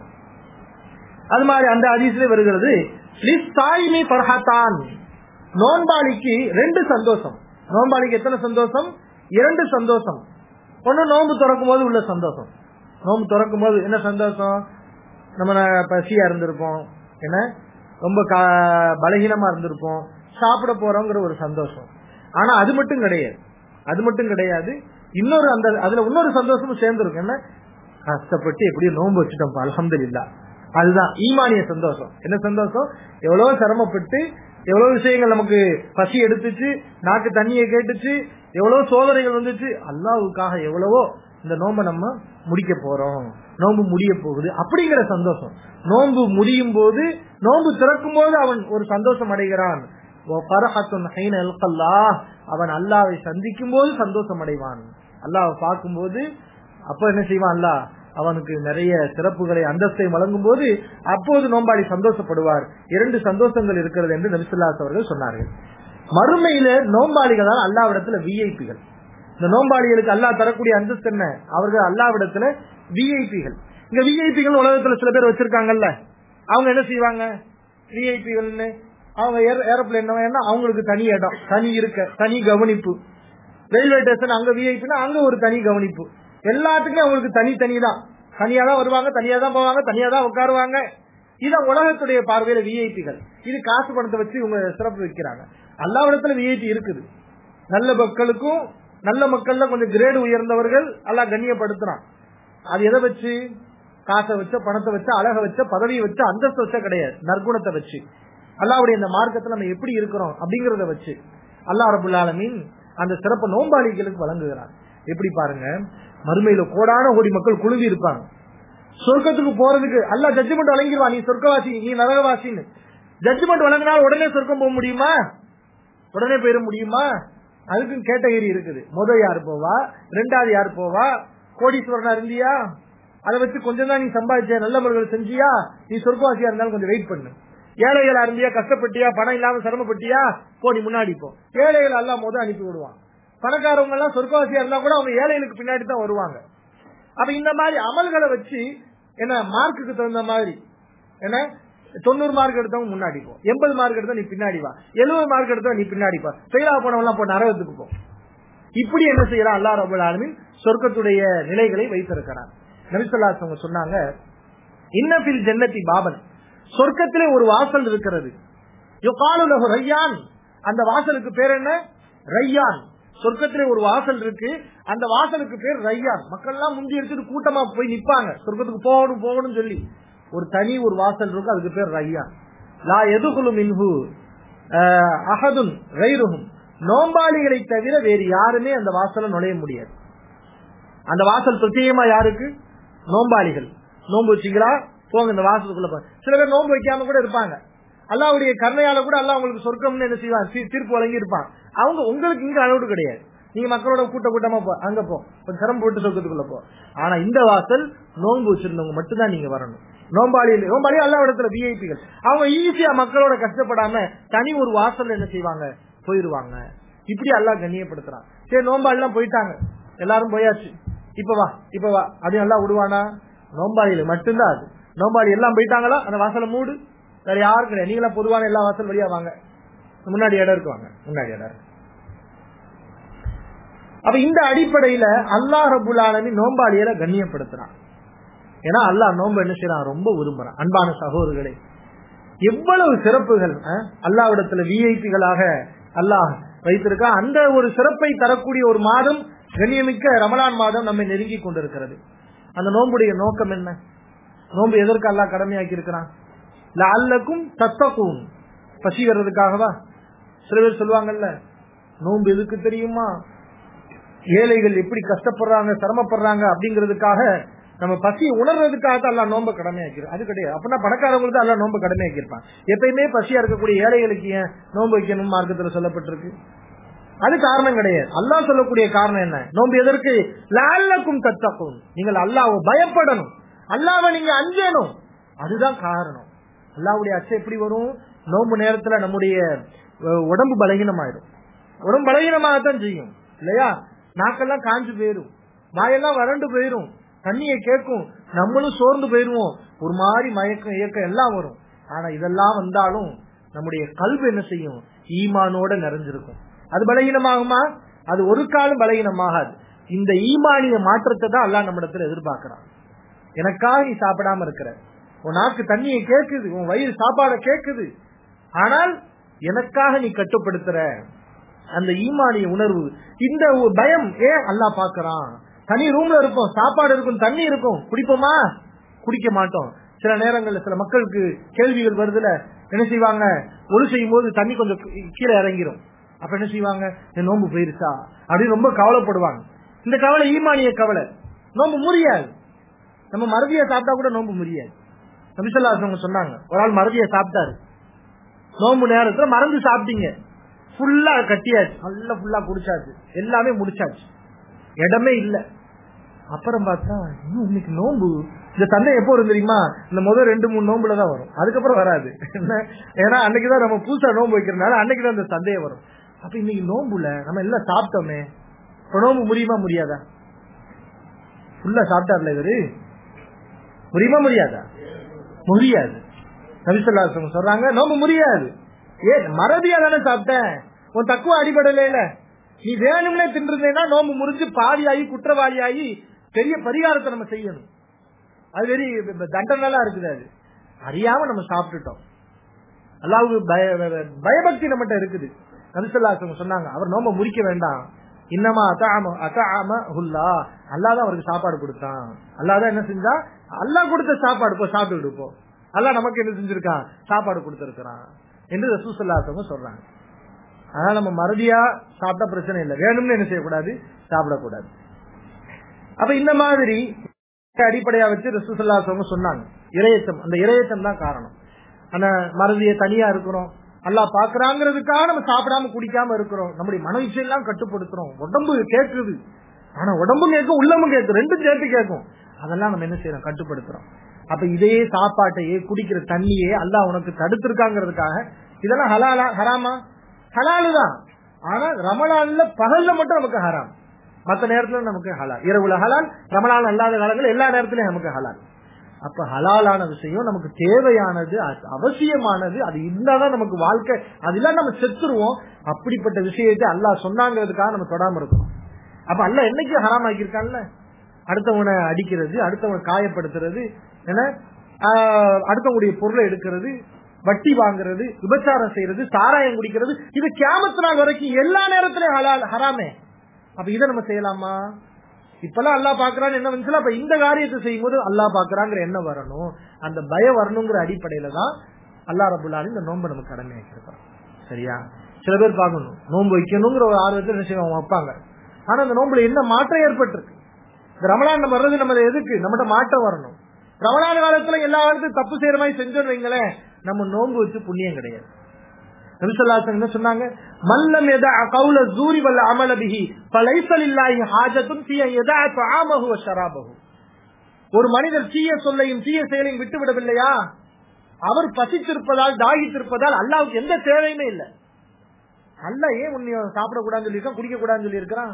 அது மாதிரி அந்த ஹதீஸ்ல வருகிறது லிஸ்ஸாயிமி ஃபர்ஹத்தான் நோன்பாளிக்கு ரெண்டு சந்தோஷம் நோன்பாளிக்கு எத்தனை சந்தோஷம் இரண்டு சந்தோஷம் ஒண்ணு நோன்பு திறக்கும் போது உள்ள சந்தோஷம் நோன்பு திறக்கும் போது என்ன சந்தோஷம் நம்ம ந- பசியா இருந்திருப்போம் என்ன ரொம்ப கா- பலகீனமா இருந்திருப்போம் சாப்பிட போறோங்கிற ஒரு சந்தோஷம் ஆனா அது மட்டும் கிடையாது அது மட்டும் கிடையாது இன்னொரு அந்த அதுல இன்னொரு சந்தோஷமும் சேர்ந்திருக்கும் என்ன கஷ்டப்பட்டு எப்படியோ நோன்பு வச்சுட்டோம் அல்ஹம்துலில்லா அதுதான் ஈமானிய சந்தோஷம் என்ன சந்தோஷம் எவ்வளவு சிரமப்பட்டு எவ்வளவு விஷயங்கள் நமக்கு பசி எடுத்துச்சு நாக்கு தண்ணியை கேட்டுச்சு எவ்வளவு சோதனைகள் வந்துச்சு அல்லாவுக்காக எவ்வளவோ இந்த நோன்பை நம்ம முடிக்க போறோம் நோன்பு முடிய போகுது அப்படிங்கிற சந்தோஷம் நோன்பு முடியும் போது நோன்பு திறக்கும் போது அவன் ஒரு சந்தோஷம் அடைகிறான் وَفَرْحَةٌ حِينَ يَلْقَى اللَّهَ அவன் அல்லாவை சந்திக்கும் போது சந்தோஷம் அடைவான் அல்லாவை பார்க்கும் போது அப்ப என்ன செய்வான் அல்லாஹ் அவனுக்கு நிறைய சிறப்புகளை அந்தஸ்தை வழங்கும் போது அப்போது நோம்பாளி சந்தோஷப்படுவார் இரண்டு சந்தோஷங்கள் இருக்கிறது என்று நபிசுல்லாஸ் அவர்கள் சொன்னார்கள் மறுமையில நோம்பாளிகளால் அல்லாவிடத்துல விஐபிகள் இந்த நோம்பாளிகளுக்கு அல்லாஹ் தரக்கூடிய அந்தஸ்து என்ன அவர்கள் அல்லாவிடத்துல விஐபிகள் இங்க விஐபிகள் உலகத்துல சில பேர் வச்சிருக்காங்கல்ல அவங்க என்ன செய்வாங்க விஐபிகள்னு அவங்க ஏரோப்ளேன் என்ன அவங்களுக்கு தனி இடம் தனி இருக்க தனி கவனிப்பு ரயில்வே ஸ்டேஷன் அங்க விஐபினா அங்க ஒரு தனி கவனிப்பு எல்லாத்துக்குமே அவங்களுக்கு தனி தனி தான் தனியா தான் வருவாங்க தனியா தான் போவாங்க தனியா தான் உட்காருவாங்க இதான் உலகத்துடைய பார்வையில விஐபிகள் இது காசு பணத்தை வச்சு இவங்க சிறப்பு வைக்கிறாங்க அல்லாவிடத்துல விஐபி இருக்குது நல்ல மக்களுக்கும் நல்ல மக்கள்ல கொஞ்சம் கிரேடு உயர்ந்தவர்கள் எல்லாம் கண்ணியப்படுத்துறான் அது எதை வச்சு காசை வச்ச பணத்தை வச்ச அழக வச்ச பதவியை வச்ச அந்தஸ்து வச்ச கிடையாது நற்குணத்தை வச்சு அல்லாவுடைய இந்த மார்க்கத்துல நம்ம எப்படி இருக்கிறோம் அப்படிங்கறத வச்சு அல்லாஹ் ரபுல் ஆலமீன் அந்த சிறப்பு நோம்பாளிகளுக்கு வழங்குகிறார் எப்படி பாருங்க மறுமையில கோடான கோடி மக்கள் குழுவி இருப்பாங்க சொர்க்கத்துக்கு போறதுக்கு அல்ல ஜட்ஜ்மெண்ட் வழங்கிடுவா நீ சொர்க்கவாசி நீ நரகவாசின்னு ஜட்ஜ்மெண்ட் வழங்கினால் உடனே சொர்க்கம் போக முடியுமா உடனே போயிட முடியுமா அதுக்கும் கேட்டகரி இருக்குது முத யார் போவா ரெண்டாவது யார் போவா கோடீஸ்வரனா இருந்தியா அதை வச்சு கொஞ்சம் தான் நீ சம்பாதிச்ச நல்ல முறைகள் செஞ்சியா நீ சொர்க்கவாசியா இருந்தாலும் கொஞ்சம் வெயிட் பண்ணு ஏழைகளா இருந்தியா கஷ்டப்பட்டியா பணம் இல்லாம சிரமப்பட்டியா போ நீ முன்னாடி போ ஏழைகள் எல்லாம் முத அனுப்பி விடுவான் பணக்காரவங்க எல்லாம் சொர்க்கவாசியா இருந்தா கூட அவங்க ஏழைகளுக்கு பின்னாடி தான் வருவாங்க அப்ப இந்த மாதிரி அமல்களை வச்சு என்ன மார்க்குக்கு தகுந்த மாதிரி என்ன தொண்ணூறு மார்க் எடுத்தவங்க முன்னாடி போ எண்பது மார்க் எடுத்தா நீ பின்னாடி வா எழுபது மார்க் எடுத்தா நீ பின்னாடி போ ஃபெயிலா போனவெல்லாம் போ நரகத்துக்கு போ இப்படி என்ன செய்யலாம் அல்லா ரபுல் ஆலமின் சொர்க்கத்துடைய நிலைகளை வைத்திருக்கிறார் நபிசல்லாஸ் அவங்க சொன்னாங்க இன்னபில் ஜன்னதி பாபன் சொர்க்கத்திலே ஒரு வாசல் இருக்கிறது யுகாலுலகு ரையான் அந்த வாசலுக்கு பேர் என்ன ரையான் சொர்க்கத்திலே ஒரு வாசல் இருக்கு அந்த வாசலுக்கு பேர் ரையான் மக்கள் எல்லாம் முந்தி எடுத்துட்டு கூட்டமா போய் நிப்பாங்க சொர்க்கத்துக்கு போகணும் போகணும்னு சொல்லி ஒரு தனி ஒரு வாசல் இருக்கு அதுக்கு பேர் ரையான் லா எதுகுலு மின்ஹு அஹ், அஹதுன் ரைருஹும் நோம்பாளிகளை தவிர வேறு யாருமே அந்த வாசல நுழைய முடியாது அந்த வாசல் பிரத்யேகமா யாருக்கு நோம்பாளிகள் நோன்பு வச்சீங்களா போங்க இந்த வாசலுக்குள்ள போங்க சில பேர் நோன்பு வைக்காம கூட இருப்பாங்க அல்லாவுடைய கருணையால கூட அல்லாஹ் உங்களுக்கு சொர்க்கம்னு என்ன செய்வான் தீ- தீர்ப்பு வழங்கி இருப்பான் அவங்க உங்களுக்கு இங்க அளவுடு கிடையாது நீங்க மக்களோட கூட்ட கூட்டமா போ அங்க போ கொஞ்சம் சிரமம் போட்டு சொர்க்கத்துக்குள்ள போ ஆனா இந்த வாசல் நோன்பு வச்சிருந்தவங்க மட்டும்தான் நீங்க வரணும் நோம்பாளி நோம்பாளி எல்லா இடத்துல விஐபிகள் அவங்க ஈஸியா மக்களோட கஷ்டப்படாம தனி ஒரு வாசல் என்ன செய்வாங்க போயிருவாங்க இப்படி எல்லாம் கண்ணியப்படுத்துறான் சரி நோம்பாளி எல்லாம் போயிட்டாங்க எல்லாரும் போயாச்சு இப்ப வா இப்ப வா அது எல்லாம் விடுவானா நோம்பாளியில மட்டும்தான் அது நோம்பாளி எல்லாம் போயிட்டாங்களா அந்த வாசலை மூடு வேற யாரும் கிடையாது நீங்களா பொதுவான எல்லா வாசல் வழியா வாங்க முன்னாடி இடம் இருக்கு வாங்க முன்னாடி இடம் இருக்கு அப்ப இந்த அடிப்படையில அல்லாஹ் ரபுல் ஆலமீன் நோம்பாளியல கண்ணியப்படுத்துறான் ஏன்னா அல்லாஹ் நோன்பு என்ன செய்யறான் ரொம்ப விரும்புறான் அன்பான சகோதரர்களே எவ்வளவு சிறப்புகள் அஹ், அல்லாஹ்விடத்துல விஐபிகளாக அல்லாஹ் வைத்திருக்கான் அந்த ஒரு சிறப்பை தரக்கூடிய ஒரு மாதம் கண்ணியமிக்க ரமலான் மாதம் நம்மை நெருங்கி கொண்டிருக்கிறது அந்த நோன்புடைய நோக்கம் என்ன நோன்பு எதற்கு அல்லாஹ் கடமையாக்கி இருக்கிறான் அல்லக்கும் தத்தக்கும் பசி வர்றதுக்காகவா சில பேர் சொல்லுவாங்கல்ல நோன்பு எதுக்கு தெரியுமா ஏழைகள் எப்படி கஷ்டப்படுறாங்க சிரமப்படுறாங்க அப்படிங்கிறதுக்காக நம்ம பசி உணர்றதுக்காக தான் எல்லாம் நோன்பு கடமையாக்கிறோம் அது கிடையாது அப்படின்னா பணக்காரங்களுக்கு தான் எல்லாம் நோன்பு கடமையாக்கியிருப்பான் எப்பயுமே பசியா இருக்கக்கூடிய ஏழைகளுக்கு ஏன் நோன்பு வைக்கணும் மார்க்கத்துல சொல்லப்பட்டிருக்கு அது காரணம் கிடையாது அல்லாஹ் சொல்லக்கூடிய காரணம் என்ன நோன்பு எதற்கு லால்லக்கும் தத்தக்கும் நீங்கள் அல்லாஹ்வை பயப்படணும் அல்லாஹ்வை நீங்க அஞ்சணும் அதுதான் காரணம் அல்லாஹ்வுடைய அச்சம் எப்படி வரும் நோன்பு நேரத்துல நம்முடைய அஹ், உடம்பு பலகீனமாயிடும் உடம்பு பலகீனமாகத்தான் செய்யும் இல்லையா நாக்கெல்லாம் காஞ்சு போயிரும் வாயெல்லாம் வறண்டு போயிரும் தண்ணியை கேட்கும் நம்மளும் சோர்ந்து போயிருவோம் ஒரு மாதிரி மயக்கம் இயக்கம் எல்லாம் வரும் ஆனா இதெல்லாம் வந்தாலும் நம்முடைய கல்வி என்ன செய்யும் ஈமானோட நிறைஞ்சிருக்கும் அது பலகீனமாகுமா அது ஒரு காலம் பலகீனமாகாது இந்த ஈமானிய மாற்றத்தை தான் அல்லாஹ் நம்மிடத்துல எதிர்பார்க்கிறான் எனக்காக நீ சாப்பிடாம இருக்கிற உன் நாக்கு தண்ணியை கேக்குது உன் வயிறு சாப்பாட கேக்குது ஆனால் எனக்காக நீ கட்டுப்படுத்துற அந்த ஈமானிய உணர்வு இந்த ஒரு பயம் ஏன் அல்லாஹ் பாக்குறான் தனி ரூம்ல இருக்கும் சாப்பாடு இருக்கும் தண்ணி இருக்கும் குடிப்போமா குடிக்க மாட்டோம் சில நேரங்கள்ல சில மக்களுக்கு கேள்விகள் வருதுல என்ன செய்வாங்க ஒழு செய்யும் போது தண்ணி கொஞ்சம் கீ- கீழே இறங்கிரும் அப்ப என்ன செய்வாங்க என் நோன்பு போயிருச்சா அப்படின்னு ரொம்ப கவலைப்படுவாங்க இந்த கவலை ஈமானிய கவலை நோன்பு முடியாது நம்ம மறதியை சாப்பிட்டா கூட நோன்பு முடியாது நபிசல்லாசவங்க சொன்னாங்க ஒரு ஆள் மறதியை சாப்பிட்டாரு நோன்பு நேரத்துல மறந்து சாப்பிட்டீங்க ஃபுல்லா கட்டியாச்சு நல்லா ஃபுல்லா குடிச்சாச்சு எல்லாமே முடிச்சாச்சு இடமே இல்ல அப்புறம் பார்த்தா இன்னும் இன்னைக்கு நோன்பு இந்த சண்டை எப்போ வரும் தெரியுமா இந்த முதல் ரெண்டு மூணு நோம்புல தான் வரும் அதுக்கப்புறம் வராது என்ன? ஏன்னா அன்னைக்குதான் நம்ம புதுசா நோன்பு வைக்கிறதுனால அன்னைக்கு தான் இந்த சண்டையே வரும் அப்ப இன்னைக்கு நோம்புல நம்ம எல்லாம் சாப்பிட்டோமே இப்ப நோம்பு முடியுமா முடியாதா ஃபுல்லா சாப்பிட்டார்ல இவரு முடியுமா முடியாதா முடியாது நபிசல்லாசம் சொல்றாங்க நோம்பு முடியாது ஏன் மறதியா தானே சாப்பிட்டேன் உன் தக்குவ அடிபடல இல்ல நீ வேணும்னே தின்றிருந்தேன்னா நோம்பு முறிஞ்சு பாவியாகி குற்றவாளியாகி பெரிய பரிகாரத்தை நம்ம செய்யணும் அது வெறி தண்டனெல்லாம் இருக்குது அது அறியாம நம்ம சாப்பிட்டுட்டோம் அல்லாவுக்கு பய பயபக்தி நம்மகிட்ட இருக்குது நபிசல்லாசம் சொன்னாங்க அவர் நோம்ப முறிக்க வேண்டாம் இன்னமா அத்தாம அத்தாம ஹுல்லா அல்லாதான் அவருக்கு சாப்பாடு கொடுத்தான் அல்லாதான் என்ன செஞ்சா அல்லாஹ் கொடுத்த சாப்பாடு போ சாப்பிட்டு போ அல்லாஹ் நமக்கு என்ன செஞ்சிருக்கான் சாப்பாடு கொடுத்திருக்கிறான் என்று ரசூசல்லாசவங்க சொல்றாங்க அதனால நம்ம மறுதியா சாப்பிட்டா பிரச்சனை இல்லை வேணும்னு என்ன செய்யக்கூடாது சாப்பிடக்கூடாது அப்ப இந்த மாதிரி அடிப்படையா வச்சு ரசூசல்லாசவங்க சொன்னாங்க இரையச்சம் அந்த இரையச்சம் தான் காரணம் அந்த மறதியை தனியா இருக்கிறோம் நல்லா பாக்குறாங்கிறதுக்காக நம்ம சாப்பிடாம குடிக்காம இருக்கிறோம் நம்முடைய மனவிச்சை எல்லாம் கட்டுப்படுத்துறோம் உடம்பு கேட்குது ஆனா உடம்பும் கேட்கும் உள்ளமும் கேட்கும் ரெண்டும் சேர்த்து கேட்கும் அதெல்லாம் நம்ம என்ன செய்யறோம் கட்டுப்படுத்துறோம் அப்ப இதே சாப்பாட்டையே குடிக்கிற தண்ணியே அல்லாஹ் உனக்கு தடுத்திருக்காங்கிறதுக்காக இதெல்லாம் ஹலாலா ஹராமா ஹலாலு தான் ஆனா ரமலான்ல பகல்ல மட்டும் நமக்கு ஹராம் மத்த நேரத்துல நமக்கு ஹலால் இரவுல ஹலால் ரமலான் அல்லாத காலங்கள் எல்லா நேரத்திலயும் நமக்கு ஹலால் அப்ப ஹலாலான விஷயம் நமக்கு தேவையானது அது அவசியமானது அது இருந்தாதான் நமக்கு வாழ்க்கை அதெல்லாம் நம்ம செத்துருவோம் அப்படிப்பட்ட விஷயத்தை அல்லாஹ் சொன்னாங்கிறதுக்காக நம்ம தொடாம இருக்கணும் அப்ப அல்லாஹ் என்னைக்கு ஹராம் ஆக்கியிருக்கான்ல அடுத்தவனை அடிக்கிறது அடுத்தவனை காயப்படுத்துறது என்ன ஆஹ், அடுத்தவங்களுடைய பொருளை எடுக்கிறது வட்டி வாங்குறது விபச்சாரம் செய்யறது சாராயம் குடிக்கிறது இது கியாமத்து நாள் வரைக்கும் எல்லா நேரத்திலும் ஹலால் ஹராமே அப்ப இதை நம்ம செய்யலாமா இப்பெல்லாம் அல்லாஹ் பாக்குறான்னு என்ன வந்துச்சுல அப்ப இந்த காரியத்தை செய்யும் போது அல்லாஹ் பாக்குறாங்கிற எண்ணம் வரணும் அந்த பயம் வரணுங்கிற அடிப்படையில தான் அல்லாஹ் ரபுல்லாலும் இந்த நோன்பை நம்ம கடமை வச்சிருக்கிறோம் சரியா சில பேர் பார்க்கணும் நோன்பு வைக்கணுங்கிற ஒரு ஆர்வத்தில் என்ன செய்வாங்க அவங்க வைப்பாங்க ஆனா அந்த நோன்புல என்ன மாற்றம் ஏற்பட்டிருக்கு இந்த ரமலான் வர்றது நம்ம எதுக்கு நம்மகிட்ட மாற்றம் வரணும் ரமலான் காலத்துல எல்லா காலத்தையும் தப்பு செய்யற மாதிரி செஞ்சோன்னு வைங்களேன் நம்ம நோன்பு வச்சு புண்ணியம் கிடையாது நபிசல்லாசன் என்ன சொன்னாங்க மல்லம் எதா கவுல ஜூரி வல்ல அமல பிஹி பலைசல் இல்லாஹி ஹாஜத்தும் தீய எதா ஆமஹு ஷராபஹு ஒரு மனிதர் தீய சொல்லையும் தீய செயலையும் விட்டு விடவில்லையா அவர் பசித்திருப்பதால் தாகித்திருப்பதால் அல்லாவுக்கு எந்த தேவையுமே இல்லை அல்ல ஏன் உன்னை சாப்பிடக்கூடாதுன்னு சொல்லியிருக்கான் குடிக்க கூடாதுன்னு சொல்லியிருக்கிறான்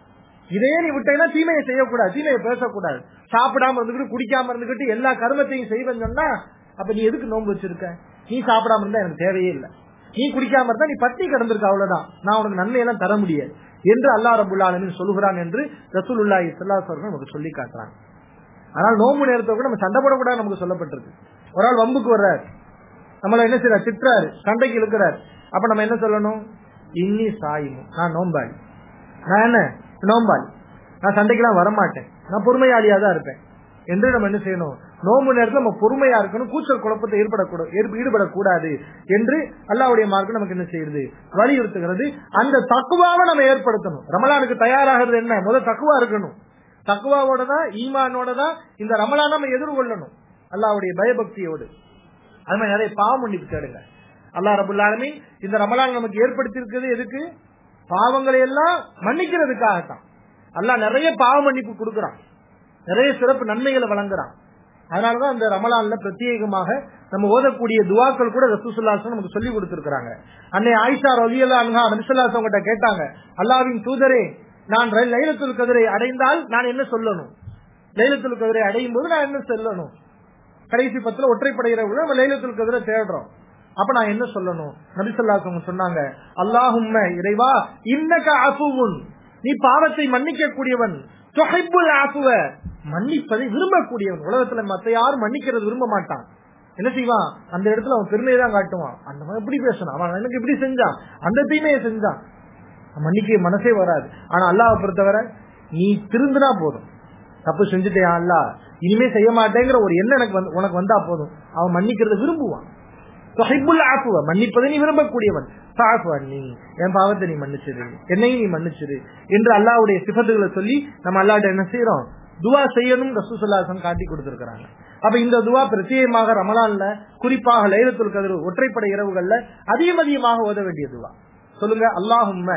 இதே நீ விட்டேன்னா தீமையை செய்யக்கூடாது தீமையை பேசக்கூடாது சாப்பிடாம இருந்துகிட்டு குடிக்காம இருந்துகிட்டு எல்லா கர்மத்தையும் செய்வேன்னு சொன்னா அப்ப நீ எதுக்கு நோன்பு வச்சிருக்க நீ சாப்பிடாம இருந்தா எனக்கு தேவையே இல்லை நீ குடிக்காம இருந்தா நீ பத்தி கிடந்திருக்க அவ்வளவுதான் நான் உனக்கு நன்மையெல்லாம் தர முடியாது என்று அல்லாஹ் ரபுல்லா ஆலமீன் சொல்லுகிறான் என்று ரசூலுல்லாஹி ஸல்லல்லாஹு அலைஹி நமக்கு சொல்லி காட்டுறாங்க ஆனால் நோம்பு நேரத்தை கூட நம்ம சண்டை போடக்கூடாது நமக்கு சொல்லப்பட்டிருக்கு ஒரு ஆள் வம்புக்கு வர்றாரு நம்மள என்ன செய்யறாரு திட்டுறாரு சண்டைக்கு இழுக்கிறாரு அப்ப நம்ம என்ன சொல்லணும் இன்னி சாயிமும் நான் நோம்பாளி நான் என்ன நோம்பாளி நான் சண்டைக்கெல்லாம் வரமாட்டேன் நான் பொறுமையாளியா தான் இருப்பேன் என்று நம்ம என்ன செய்யணும் நோம்பு நேரத்தில் நம்ம பொறுமையா இருக்கணும் கூச்சல் குழப்பத்தை ஏற்படக்கூட ஏற்ப- ஈடுபடக்கூடாது என்று அல்லாவுடைய மார்க்கம் நமக்கு என்ன செய்யுது வலியுறுத்துகிறது அந்த தக்குவாவை நம்ம ஏற்படுத்தணும் ரமலானுக்கு தயாராகிறது என்ன முதல் தக்குவா இருக்கணும் தக்குவாவோட தான் ஈமானோட தான் இந்த ரமலான் நம்ம எதிர்கொள்ளணும் அல்லாவுடைய பயபக்தியோடு அது மாதிரி நிறைய பாவ மன்னிப்பு தேடுங்க அல்லாஹ் ரபுல் ஆலமீன் இந்த ரமலான் நமக்கு ஏற்படுத்தி இருக்கிறது எதுக்கு பாவங்களை எல்லாம் மன்னிக்கிறதுக்காகத்தான் அல்லாஹ் நிறைய பாவ மன்னிப்பு கொடுக்கறான் நிறைய சிறப்பு நன்மைகளை வழங்குறான் அதனாலதான் இந்த ரமலான்ல பிரத்யேகமாக நம்ம ஓதக்கூடிய துவாக்கள் கூட ரசூசுல்லாசன் நமக்கு சொல்லி கொடுத்திருக்கிறாங்க அன்னை ஆயிஷா ரலியல்லா அன்ஹா நபிசுல்லாசன் கிட்ட கேட்டாங்க அல்லாவின் தூதரே நான் ரை- லைலத்துல் கதிரை அடைந்தால் நான் என்ன சொல்லணும் லைலத்துல் கதிரை அடையும் போது நான் என்ன சொல்லணும் கடைசி பத்துல ஒற்றைப்படை இரவுல நம்ம லைலத்துல் கதிரை தேடுறோம் அப்ப நான் என்ன சொல்லணும் நபிசல்லாசவங்க சொன்னாங்க அல்லாஹும்ம இறைவா இன்னக அஃபுவுன் நீ பாவத்தை மன்னிக்க கூடியவன் துஹிப்புல் அஃபுவ மன்னிப்பதை விரும்பக்கூடியவன் உலகத்துல மத்த யாரும் மன்னிக்கிறது விரும்ப மாட்டான் என்ன செய்வான் அந்த இடத்துல அவன் பெருமையை தான் காட்டுவான் அந்த அவன் எப்படி பேசணும் அவன் எனக்கு இப்படி செஞ்சான் அந்த தீமையை செஞ்சான் மன்னிக்க மனசே வராது ஆனா அல்லாஹ் பொறுத்தவரை நீ திருந்தினா போதும் தப்பு செஞ்சுட்டேன் அல்லா இனிமே செய்ய மாட்டேங்கிற ஒரு எண்ணம் எனக்கு வந்து உனக்கு வந்தா போதும் அவன் மன்னிக்கிறத விரும்புவான் தொகைப்புள்ள ஆக்குவ மன்னிப்பதை நீ விரும்பக்கூடியவன் சாக்குவான் நீ என் பாவத்தை நீ மன்னிச்சிரு என்னையும் நீ மன்னிச்சிரு என்று அல்லாவுடைய சிபத்துகளை சொல்லி நம்ம அல்லாட்ட என்ன செய்யறோம் துவா செய்யணும் ரசூசல்லாசம் காட்டி கொடுத்திருக்கிறாங்க அப்ப இந்த துவா பிரத்யேகமாக ரமலான்ல குறிப்பாக லைலத்துல் கதிர் ஒற்றைப்படை இரவுகள்ல அதிகம் அதிகமாக ஓத வேண்டிய துவா சொல்லுங்க அல்லாஹும்ம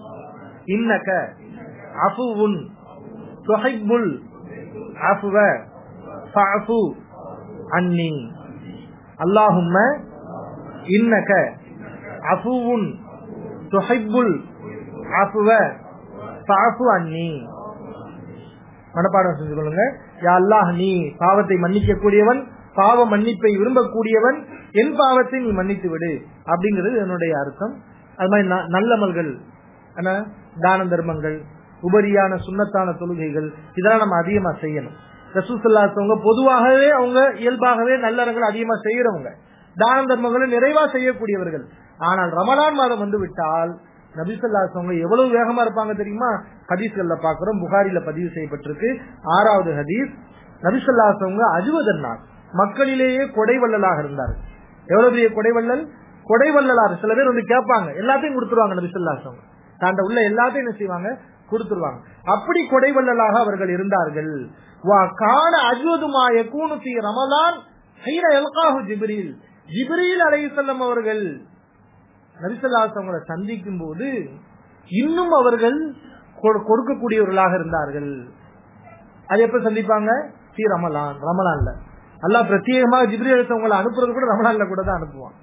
இன்னக அஃபுவுன் துஹிப்புல் அஃப்வ ஃபஅஃபு அன்னி அல்லாஹும்ம இன்னக அஃபுவுன் துஹிப்புல் அஃப்வ ஃபஅஃபு அன்னி மனப்பாடம் செஞ்சு கொள்ளுங்க யா அல்லாஹ் நீ பாவத்தை மன்னிக்க கூடியவன் பாவ மன்னிப்பை விரும்பக்கூடியவன் என் பாவத்தை நீ மன்னித்து விடு அப்படிங்கிறது என்னுடைய அர்த்தம் அது மாதிரி ந- நல்லமல்கள் என்ன தான தர்மங்கள் உபரியான சுண்ணத்தான தொழுகைகள் இதெல்லாம் நம்ம அதிகமா செய்யணும் ரசூசல்லாசவங்க பொதுவாகவே அவங்க இயல்பாகவே நல்லறங்கள் அதிகமா செய்யறவங்க தான தர்மங்களை நிறைவா செய்யக்கூடியவர்கள் ஆனால் ரமலான் மாதம் வந்து விட்டால் நபிசல்லாசவங்க எவ்வளவு வேகமா இருப்பாங்க தெரியுமா ஹதீஸ்கள்ல பாக்குறோம் புகாரில பதிவு செய்யப்பட்டிருக்கு ஆறாவது ஹதீஸ் நபிசல்லாசவங்க அஜுவதன்னார் மக்களிலேயே கொடைவள்ளலாக இருந்தார் எவ்வளவு பெரிய கொடைவள்ளல் கொடைவள்ளலார் சில பேர் வந்து கேட்பாங்க எல்லாத்தையும் கொடுத்துருவாங்க நபிசல்லாசவங்க தாண்ட உள்ள எல்லாத்தையும் என்ன செய்வாங்க கொடுத்துருவாங்க அப்படி கொடைவள்ளலாக அவர்கள் இருந்தார்கள் வா கான அஜுவதுமா யகூனு ஃபீ ரமலான் ஹைர யல்காஹு ஜிப்ரீல் ஜிப்ரீல் அலைஹிஸ்ஸலாம் அவர்கள் நபிசல்லாஸ் அவங்களை சந்திக்கும் போது இன்னும் அவர்கள் கொ- கொடுக்கக்கூடியவர்களாக இருந்தார்கள் அது எப்ப சந்திப்பாங்க ஸ்ரீ ரமலான் ரமலான்ல அல்லாஹ் பிரத்யேகமாக ஜிப்ரி அலிசவங்களை அனுப்புறது கூட ரமலான்ல கூட தான் அனுப்புவான்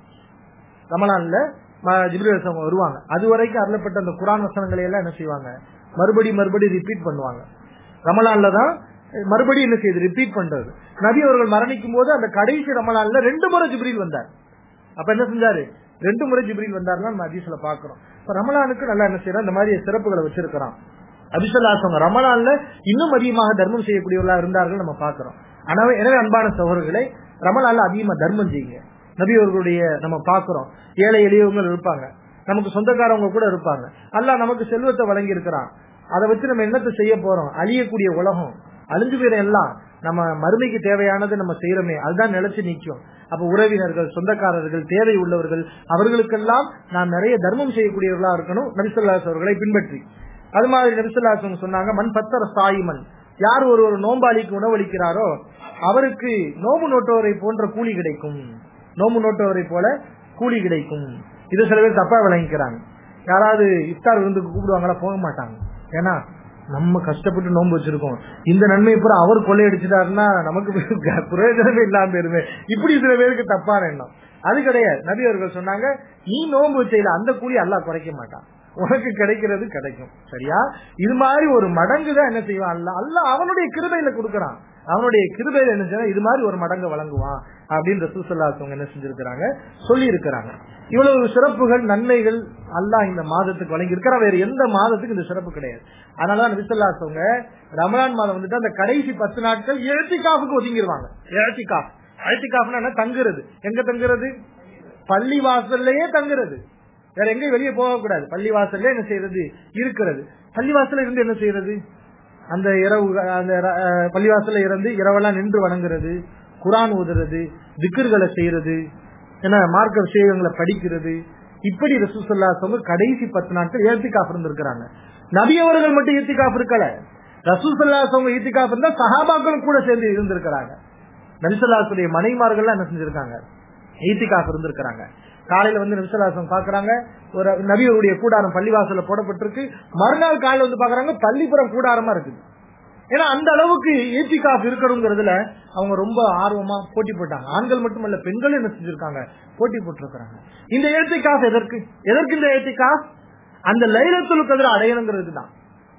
ரமலான்ல ம- ஜிப்ரி அலிசவங்க வருவாங்க அது வரைக்கும் அருளப்பட்ட அந்த குரான் வசனங்களை எல்லாம் என்ன செய்வாங்க மறுபடி மறுபடி ரிப்பீட் பண்ணுவாங்க ரமலான்ல தான் மறுபடியும் என்ன செய்யுது ரிப்பீட் பண்றது நபி அவர்கள் மரணிக்கும் போது அந்த கடைசி ரமலான்ல ரெண்டு முறை ஜிப்ரீல் வந்தார் அப்ப என்ன செஞ்சாரு ரெண்டு முறை ஜிப்ரீல் வந்தாருன்னா நம்ம ஹதீஸ்ல பாக்குறோம் இப்ப ரமலானுக்கு நல்லா என்ன செய்யறோம் இந்த மாதிரி சிறப்புகளை வச்சிருக்கிறான் அபிசல்லாசவங்க ரமலான்ல இன்னும் அதிகமாக தர்மம் செய்யக்கூடியவர்களா இருந்தார்கள் நம்ம பாக்குறோம் ஆனால் எனவே அன்பான சகோதரர்களை ரமலான்ல அதிகமா தர்மம் செய்யுங்க நபி அவர்களுடைய நம்ம பாக்குறோம் ஏழை எளியவங்க இருப்பாங்க நமக்கு சொந்தக்காரவங்க கூட இருப்பாங்க அல்லாஹ் நமக்கு செல்வத்தை வழங்கி இருக்கிறான் அதை வச்சு நம்ம என்னத்தை செய்ய போறோம் அழியக்கூடிய உலகம் அழிஞ்சு போயிட எல்லாம் நம்ம மறுமைக்கு தேவையானது நம்ம செய்யறோமே அதுதான் நிலைச்சு நிற்கும் அப்ப உறவினர்கள் சொந்தக்காரர்கள் தேவை உள்ளவர்கள் அவர்களுக்கெல்லாம் நாம் நிறைய தர்மம் செய்யக்கூடியவர்களா இருக்கணும் நபிசல்லாஸ் அவர்களை பின்பற்றி அது மாதிரி நபிசல்லாஸ் சொன்னாங்க மண் பத்தர சாயிமன் யார் ஒரு ஒரு நோம்பாளிக்கு உணவளிக்கிறாரோ அவருக்கு நோம்பு நோட்டவரை போன்ற கூலி கிடைக்கும் நோம்பு நோட்டவரை போல கூலி கிடைக்கும் இது சில பேர் தப்பா விளங்கிக்கிறாங்க யாராவது இஃப்தார் விருந்துக்கு கூப்பிடுவாங்களா போக மாட்டாங்க ஏன்னா நம்ம கஷ்டப்பட்டு நோன்பு வச்சிருக்கோம் இந்த நன்மை பூரா அவர் கொள்ளையடிச்சிட்டாருன்னா நமக்கு பிரயோஜனமே இல்லாம போயிருமே இப்படி சில பேருக்கு தப்பான எண்ணம் அது கிடையாது நபி அவர்கள் சொன்னாங்க நீ நோன்பு வச்சையில அந்த கூலி அல்லாஹ் குறைக்க மாட்டான் உனக்கு கிடைக்கிறது கிடைக்கும் சரியா இது மாதிரி ஒரு மடங்கு தான் என்ன செய்வான் அல்ல அல்ல அவனுடைய கிருபையில கொடுக்கறான் அவனுடைய கிருபையில என்ன செய்வான் இது மாதிரி ஒரு மடங்கு வழங்குவான் அப்படின்னு ரசூசல்லாசவங்க என்ன செஞ்சிருக்கிறாங்க சொல்லி இருக்கிறாங்க இவ்வளவு சிறப்புகள் நன்மைகள் அல்லாஹ் இந்த மாதத்துக்கு வழங்கி இருக்கிற வேற எந்த மாதத்துக்கு இந்த சிறப்பு கிடையாது அதனாலதான் நபிசல்லாசவங்க ரமலான் மாதம் வந்துட்டு அந்த கடைசி பத்து நாட்கள் எழுத்திக்காப்புக்கு ஒதுங்கிடுவாங்க எழுத்திக்காப் எழுத்திக்காப்னா என்ன தங்குறது எங்க தங்குறது பள்ளி வாசல்லையே தங்குறது வேற எங்கேயும் வெளியே போக கூடாது பள்ளி வாசல்ல என்ன செய்யறது இருக்கிறது பள்ளி வாசல்ல இருந்து என்ன செய்யறது அந்த இரவு அந்த ர- அஹ் பள்ளிவாசல்ல இருந்து இரவெல்லாம் நின்று வணங்குறது குரான் ஓதுறது திக்கர்களை செய்யறது என்ன மார்க்க விஷயங்களை படிக்கிறது இப்படி ரசூசல்லா சொல்ல கடைசி பத்து நாட்கள் ஏத்திகாஃப் இருந்திருக்கிறாங்க நபி அவர்கள் மட்டும் ஏத்திகாஃப் இருக்கல ரசூசல்லா அவங்க ஏத்திகாஃப் இருந்தா சஹாபாக்களும் கூட சேர்ந்து இருந்திருக்கிறாங்க நபிசல்லாசுடைய மனைமார்கள் என்ன செஞ்சிருக்காங்க ஈத்திகாஃப் இருந்திருக்கிறாங்க காலையில வந்து நபிசல்லாசம் பாக்குறாங்க ஒரு நபியருடைய கூடாரம் பள்ளிவாசல்ல போடப்பட்டிருக்கு மறுநாள் காலையில வந்து பாக்குறாங்க பள்ளிப்புறம் கூடாரமா இருக்குது ஏன்னா அந்த அளவுக்கு ஏத்திகாஃப் இருக்கணுங்கிறதுல அவங்க ரொம்ப ஆர்வமா போட்டி போட்டாங்க ஆண்கள் மட்டுமல்ல பெண்களும் என்ன செஞ்சிருக்காங்க போட்டி போட்டிருக்கிறாங்க இந்த ஏத்திகாஃப் எதற்கு எதற்கு இந்த ஏத்திகாஃப் அந்த லைலத்துல் கதிர அடையணுங்கிறது தான்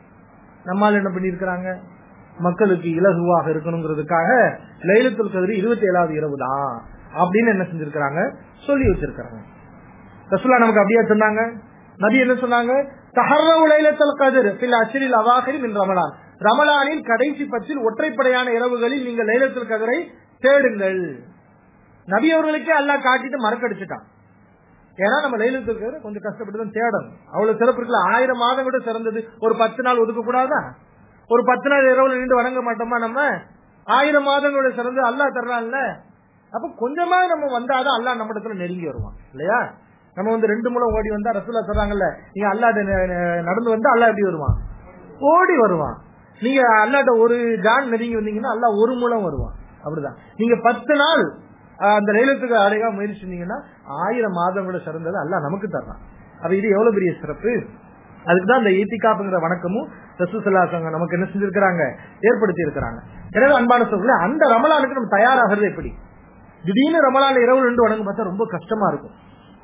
நம்மால் என்ன பண்ணிருக்கிறாங்க மக்களுக்கு இலகுவாக இருக்கணுங்கிறதுக்காக லைலத்துல் கதிரி இருபத்தி ஏழாவது இரவு தான் அப்படின்னு என்ன செஞ்சிருக்கிறாங்க சொல்லி வச்சிருக்கிறாங்க ரசூலா நமக்கு அப்படியே சொன்னாங்க நபி என்ன சொன்னாங்க தஹர்ரவு லைலத்துல் கதிர் ஃபில் அஷ்ரில் அவாஹிரி மின் ரமலான் ரமலானின் கடைசி பத்தில் ஒற்றைப்படையான இரவுகளில் நீங்கள் லைலத்துல் கதிரை தேடுங்கள் நபி அவர்களுக்கே அல்லாஹ் காட்டிட்டு மறக்கடிச்சிட்டான் ஏன்னா நம்ம லைலத்துல் கதிரை கொஞ்சம் கஷ்டப்பட்டு தான் தேடணும் அவ்வளவு சிறப்பு இருக்குல்ல ஆயிரம் மாதம் கூட சிறந்தது ஒரு பத்து நாள் ஒதுக்க கூடாதா ஒரு பத்து நாள் இரவுல நின்று வணங்க மாட்டோமா நம்ம ஆயிரம் மாதங்களோட சிறந்து அல்லாஹ் தர்றான்ல அப்ப கொஞ்சமா நம்ம வந்தாதான் அல்லாஹ் நம்ம இடத்துல நெருங்கி வருவான் இல்லையா நம்ம வந்து ரெண்டு மூலம் ஓடி வந்தா ரசூலா சொல்றாங்கல்ல நீங்க அல்லாட்ட ந- ந- நடந்து வந்தா அல்லாஹ் எப்படி வருவான் ஓடி வருவான் நீங்க அல்லாட்ட ஒரு ஜான் நெருங்கி வந்தீங்கன்னா அல்லாஹ் ஒரு மூலம் வருவான் அப்படிதான் நீங்க பத்து நாள் ஆஹ், அந்த லைலத்துக்கு அடையா முயற்சி செஞ்சீங்கன்னா ஆயிரம் மாதங்களோட சிறந்தது அல்லாஹ் நமக்கு தர்றான் அப்ப இது எவ்வளவு பெரிய சிறப்பு அதுக்குதான் இந்த ஈத்திகாப்புங்கிற வணக்கமும் ரசூசல்லாசங்க நமக்கு என்ன செஞ்சிருக்கிறாங்க ஏற்படுத்தி இருக்கிறாங்க எனவே அன்பான சொல்ல அந்த ரமலானுக்கு நம்ம தயாராகிறது எப்படி திடீர்னு ரமலான் இரவு ரெண்டு வணங்கு பார்த்தா ரொம்ப கஷ்டமா இருக்கும்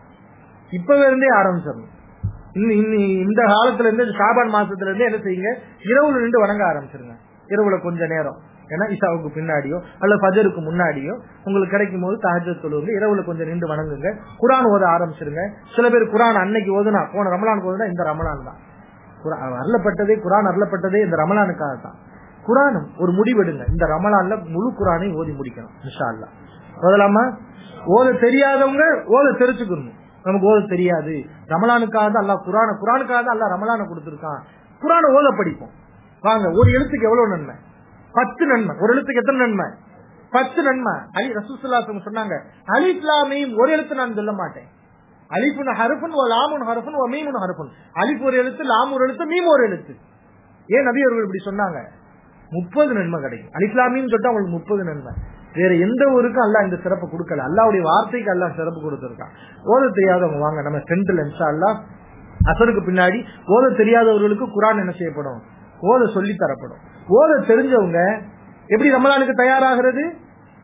இப்பவே இருந்தே ஆரம்பிச்சிடணும் இன்னும் இன்னி- இந்த காலத்துல இருந்து ஷாபான் மாசத்துல இருந்து என்ன செய்யுங்க இரவுல நின்று வணங்க ஆரம்பிச்சிருங்க இரவுல கொஞ்ச நேரம் ஏன்னா இஷாவுக்கு பின்னாடியோ அல்ல ஃபஜருக்கு முன்னாடியோ உங்களுக்கு கிடைக்கும் போது தஹஜத் தொழுவுங்க இரவுல கொஞ்சம் நின்று வணங்குங்க குரான் ஓத ஆரம்பிச்சிருங்க சில பேர் குரான் அன்னைக்கு ஓதுனா போன ரமலானுக்கு ஓதுனா இந்த ரமலான் தான் குரா- அருளப்பட்டதே குரான் அருளப்பட்டதே இந்த ரமலானுக்காக தான் குரானும் ஒரு முடிவெடுங்க இந்த ரமலான்ல முழு குரானை ஓதி முடிக்கணும் இன்ஷா அல்லாஹ் ஓதலாமா ஓத தெரியாதவங்க ஓத தெரிச்சுக்கணும் நமக்கு ஓத தெரியாது ரமலானுக்காக தான் அல்லாஹ் குரான குரானுக்காக தான் அல்லாஹ் ரமலானை கொடுத்திருக்கான் குரானை ஓத படிப்போம் வாங்க ஒரு எழுத்துக்கு எவ்வளவு நன்மை பத்து நன்மை ஒரு எழுத்துக்கு எத்தனை நன்மை பத்து நன்மை அலி ரசூசுல்லாசம் சொன்னாங்க அலி இஸ்லாமையும் ஒரு எழுத்து நான் சொல்ல மாட்டேன் அலிஃபுன் ஹருஃபுன் ஓ லாமுன் ஹருஃபுன் ஓ மீமுன் ஹருஃபுன் அலிஃப் ஒரு எழுத்து லாம் ஒரு எழுத்து மீம் ஒரு எழுத்து ஏன் நபி அவர்கள் இப்படி சொன்னாங்க முப்பது நன்மை கிடைக்கும் அலிஸ்லாமின்னு சொல்லிட்டு அவங்களுக்கு முப்பது நன்மை வேற எந்த ஊருக்கும் அல்லாஹ் இந்த சிறப்பு கொடுக்கல அல்லாவுடைய வார்த்தைக்கு அல்லாஹ் சிறப்பு கொடுத்திருக்கான் ஓத தெரியாதவங்க வாங்க நம்ம சென்ட்ரல் இன்ஷா அல்லாஹ் அசருக்கு பின்னாடி ஓத தெரியாதவர்களுக்கு குரான் என்ன செய்யப்படும் ஓத சொல்லி தரப்படும் ஓத தெரிஞ்சவங்க எப்படி ரமலானுக்கு தயாராகிறது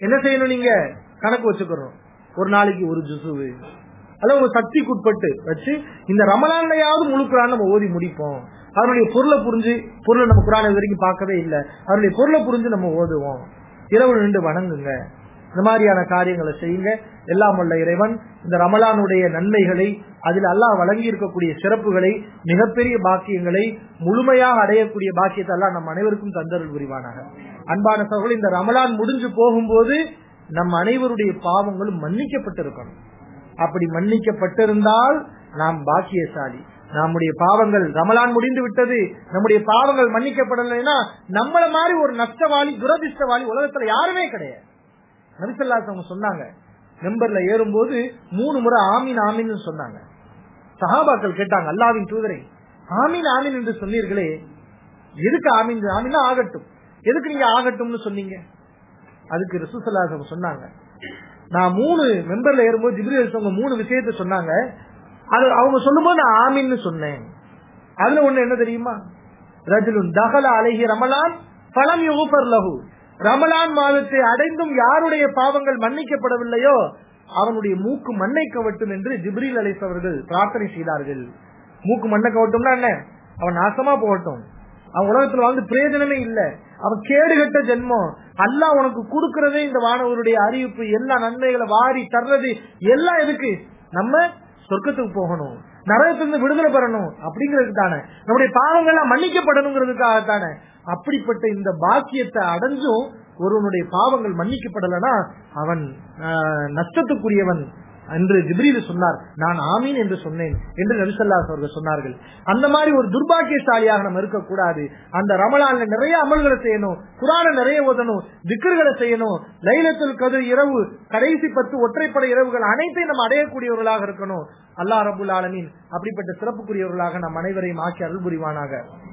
என்ன செய்யணும் நீங்க கணக்கு வச்சுக்கணும் ஒரு நாளைக்கு ஒரு ஜுசுவு அல்ல உங்க சக்திக்குட்பட்டு வச்சு இந்த ரமலான்லயாவது முழு குரான் நம்ம ஓதி முடிப்போம் அதனுடைய பொருளை புரிஞ்சு பொருளை நம்ம குரான் இது வரைக்கும் பார்க்கவே இல்லை அதனுடைய பொருளை புரிஞ்சு நம்ம ஓதுவோம் இரவு நின்று வணங்குங்க இந்த மாதிரியான காரியங்களை செய்யுங்க எல்லாம் வல்ல இறைவன் இந்த ரமலானுடைய நன்மைகளை அதில் அல்லாஹ் வழங்கி இருக்கக்கூடிய சிறப்புகளை மிகப்பெரிய பாக்கியங்களை முழுமையாக அடையக்கூடிய பாக்கியத்தை எல்லாம் நம் அனைவருக்கும் தந்தருள் புரிவானாக அன்பான சகோதரர்கள் இந்த ரமலான் முடிஞ்சு போகும்போது நம் அனைவருடைய பாவங்களும் மன்னிக்கப்பட்டிருக்கணும் அப்படி மன்னிக்கப்பட்டிருந்தால் நாம் பாக்கியசாலி நம்முடைய பாவங்கள் ரமலான் முடிந்து விட்டது நம்முடைய பாவங்கள் மன்னிக்கப்படலைன்னா நம்மள மாதிரி ஒரு நஷ்டவாளி துரதிருஷ்டவாளி உலகத்துல யாருமே கிடையாது நபிசல்லாஸ் அவங்க சொன்னாங்க மெம்பர்ல ஏறும்போது மூணு முறை ஆமீன் ஆமீன் சொன்னாங்க சஹாபாக்கள் கேட்டாங்க அல்லாவின் தூதரை ஆமீன் ஆமீன் என்று சொன்னீர்களே எதுக்கு ஆமீன் ஆமீனா ஆகட்டும் எதுக்கு நீங்க ஆகட்டும்னு சொன்னீங்க அதுக்கு ரசூசல்லாஸ் அவங்க சொன்னாங்க நான் மூணு மெம்பர்ல ஏறும்போது ஜிப்ரீல் அவங்க மூணு விஷயத்த சொன்னாங்க அது அவங்க சொல்லும்போது நான் ஆமீன்னு சொன்னேன் அதுல ஒண்ணு என்ன தெரியுமா ரஜுலுன் தகல அழகிய ரமலான் பலம் யூபர் லகு ரமலான் மாதத்தை அடைந்தும் யாருடைய பாவங்கள் மன்னிக்கப்படவில்லையோ அவனுடைய மூக்கு மண்ணை கவட்டும் என்று ஜிப்ரீல் அலிஸ் அவர்கள் பிரார்த்தனை செய்தார்கள் மூக்கு மண்ணை கவட்டும்னா என்ன அவன் நாசமா போகட்டும் அவன் உலகத்துல வாழ்ந்து பிரயோஜனமே இல்ல அவன் கேடுகட்ட ஜென்மம் அல்லாஹ் உனக்கு கொடுக்கறதே இந்த வானவருடைய அறிவிப்பு எல்லா நன்மைகளை வாரி தர்றது எல்லாம் எதுக்கு நம்ம சொர்க்கத்துக்கு போகணும் நரகத்திலிருந்து விடுதலை பெறணும் அப்படிங்கிறதுக்கு தானே நம்முடைய பாவங்கள்லாம் மன்னிக்கப்படணுங்கிறதுக்காக தானே அப்படிப்பட்ட இந்த பாக்கியத்தை அடைஞ்சும் ஒருவனுடைய பாவங்கள் மன்னிக்கப்படலனா அவன் நஷ்டத்துக்குரியவன் என்று ஜிப்ரீல் சொன்னார் நான் ஆமீன் என்று சொன்னேன் என்று நபிசல்லாஸ் அவர்கள் சொன்னார்கள் அந்த மாதிரி ஒரு துர்பாக்கியசாலியாக நம்ம இருக்கக்கூடாது அந்த ரமலான்ல நிறைய அமல்களை செய்யணும் குரான நிறைய ஓதணும் திக்கர்களை செய்யணும் லைலத்துல் கதிர் இரவு கடைசி பத்து ஒற்றைப்படை இரவுகள் அனைத்தையும் நம்ம அடையக்கூடியவர்களாக இருக்கணும் அல்லா ரபுல் ஆலமீன் அப்படிப்பட்ட சிறப்புக்குரியவர்களாக நம் அனைவரையும் ஆக்கி அருள் புரிவானாக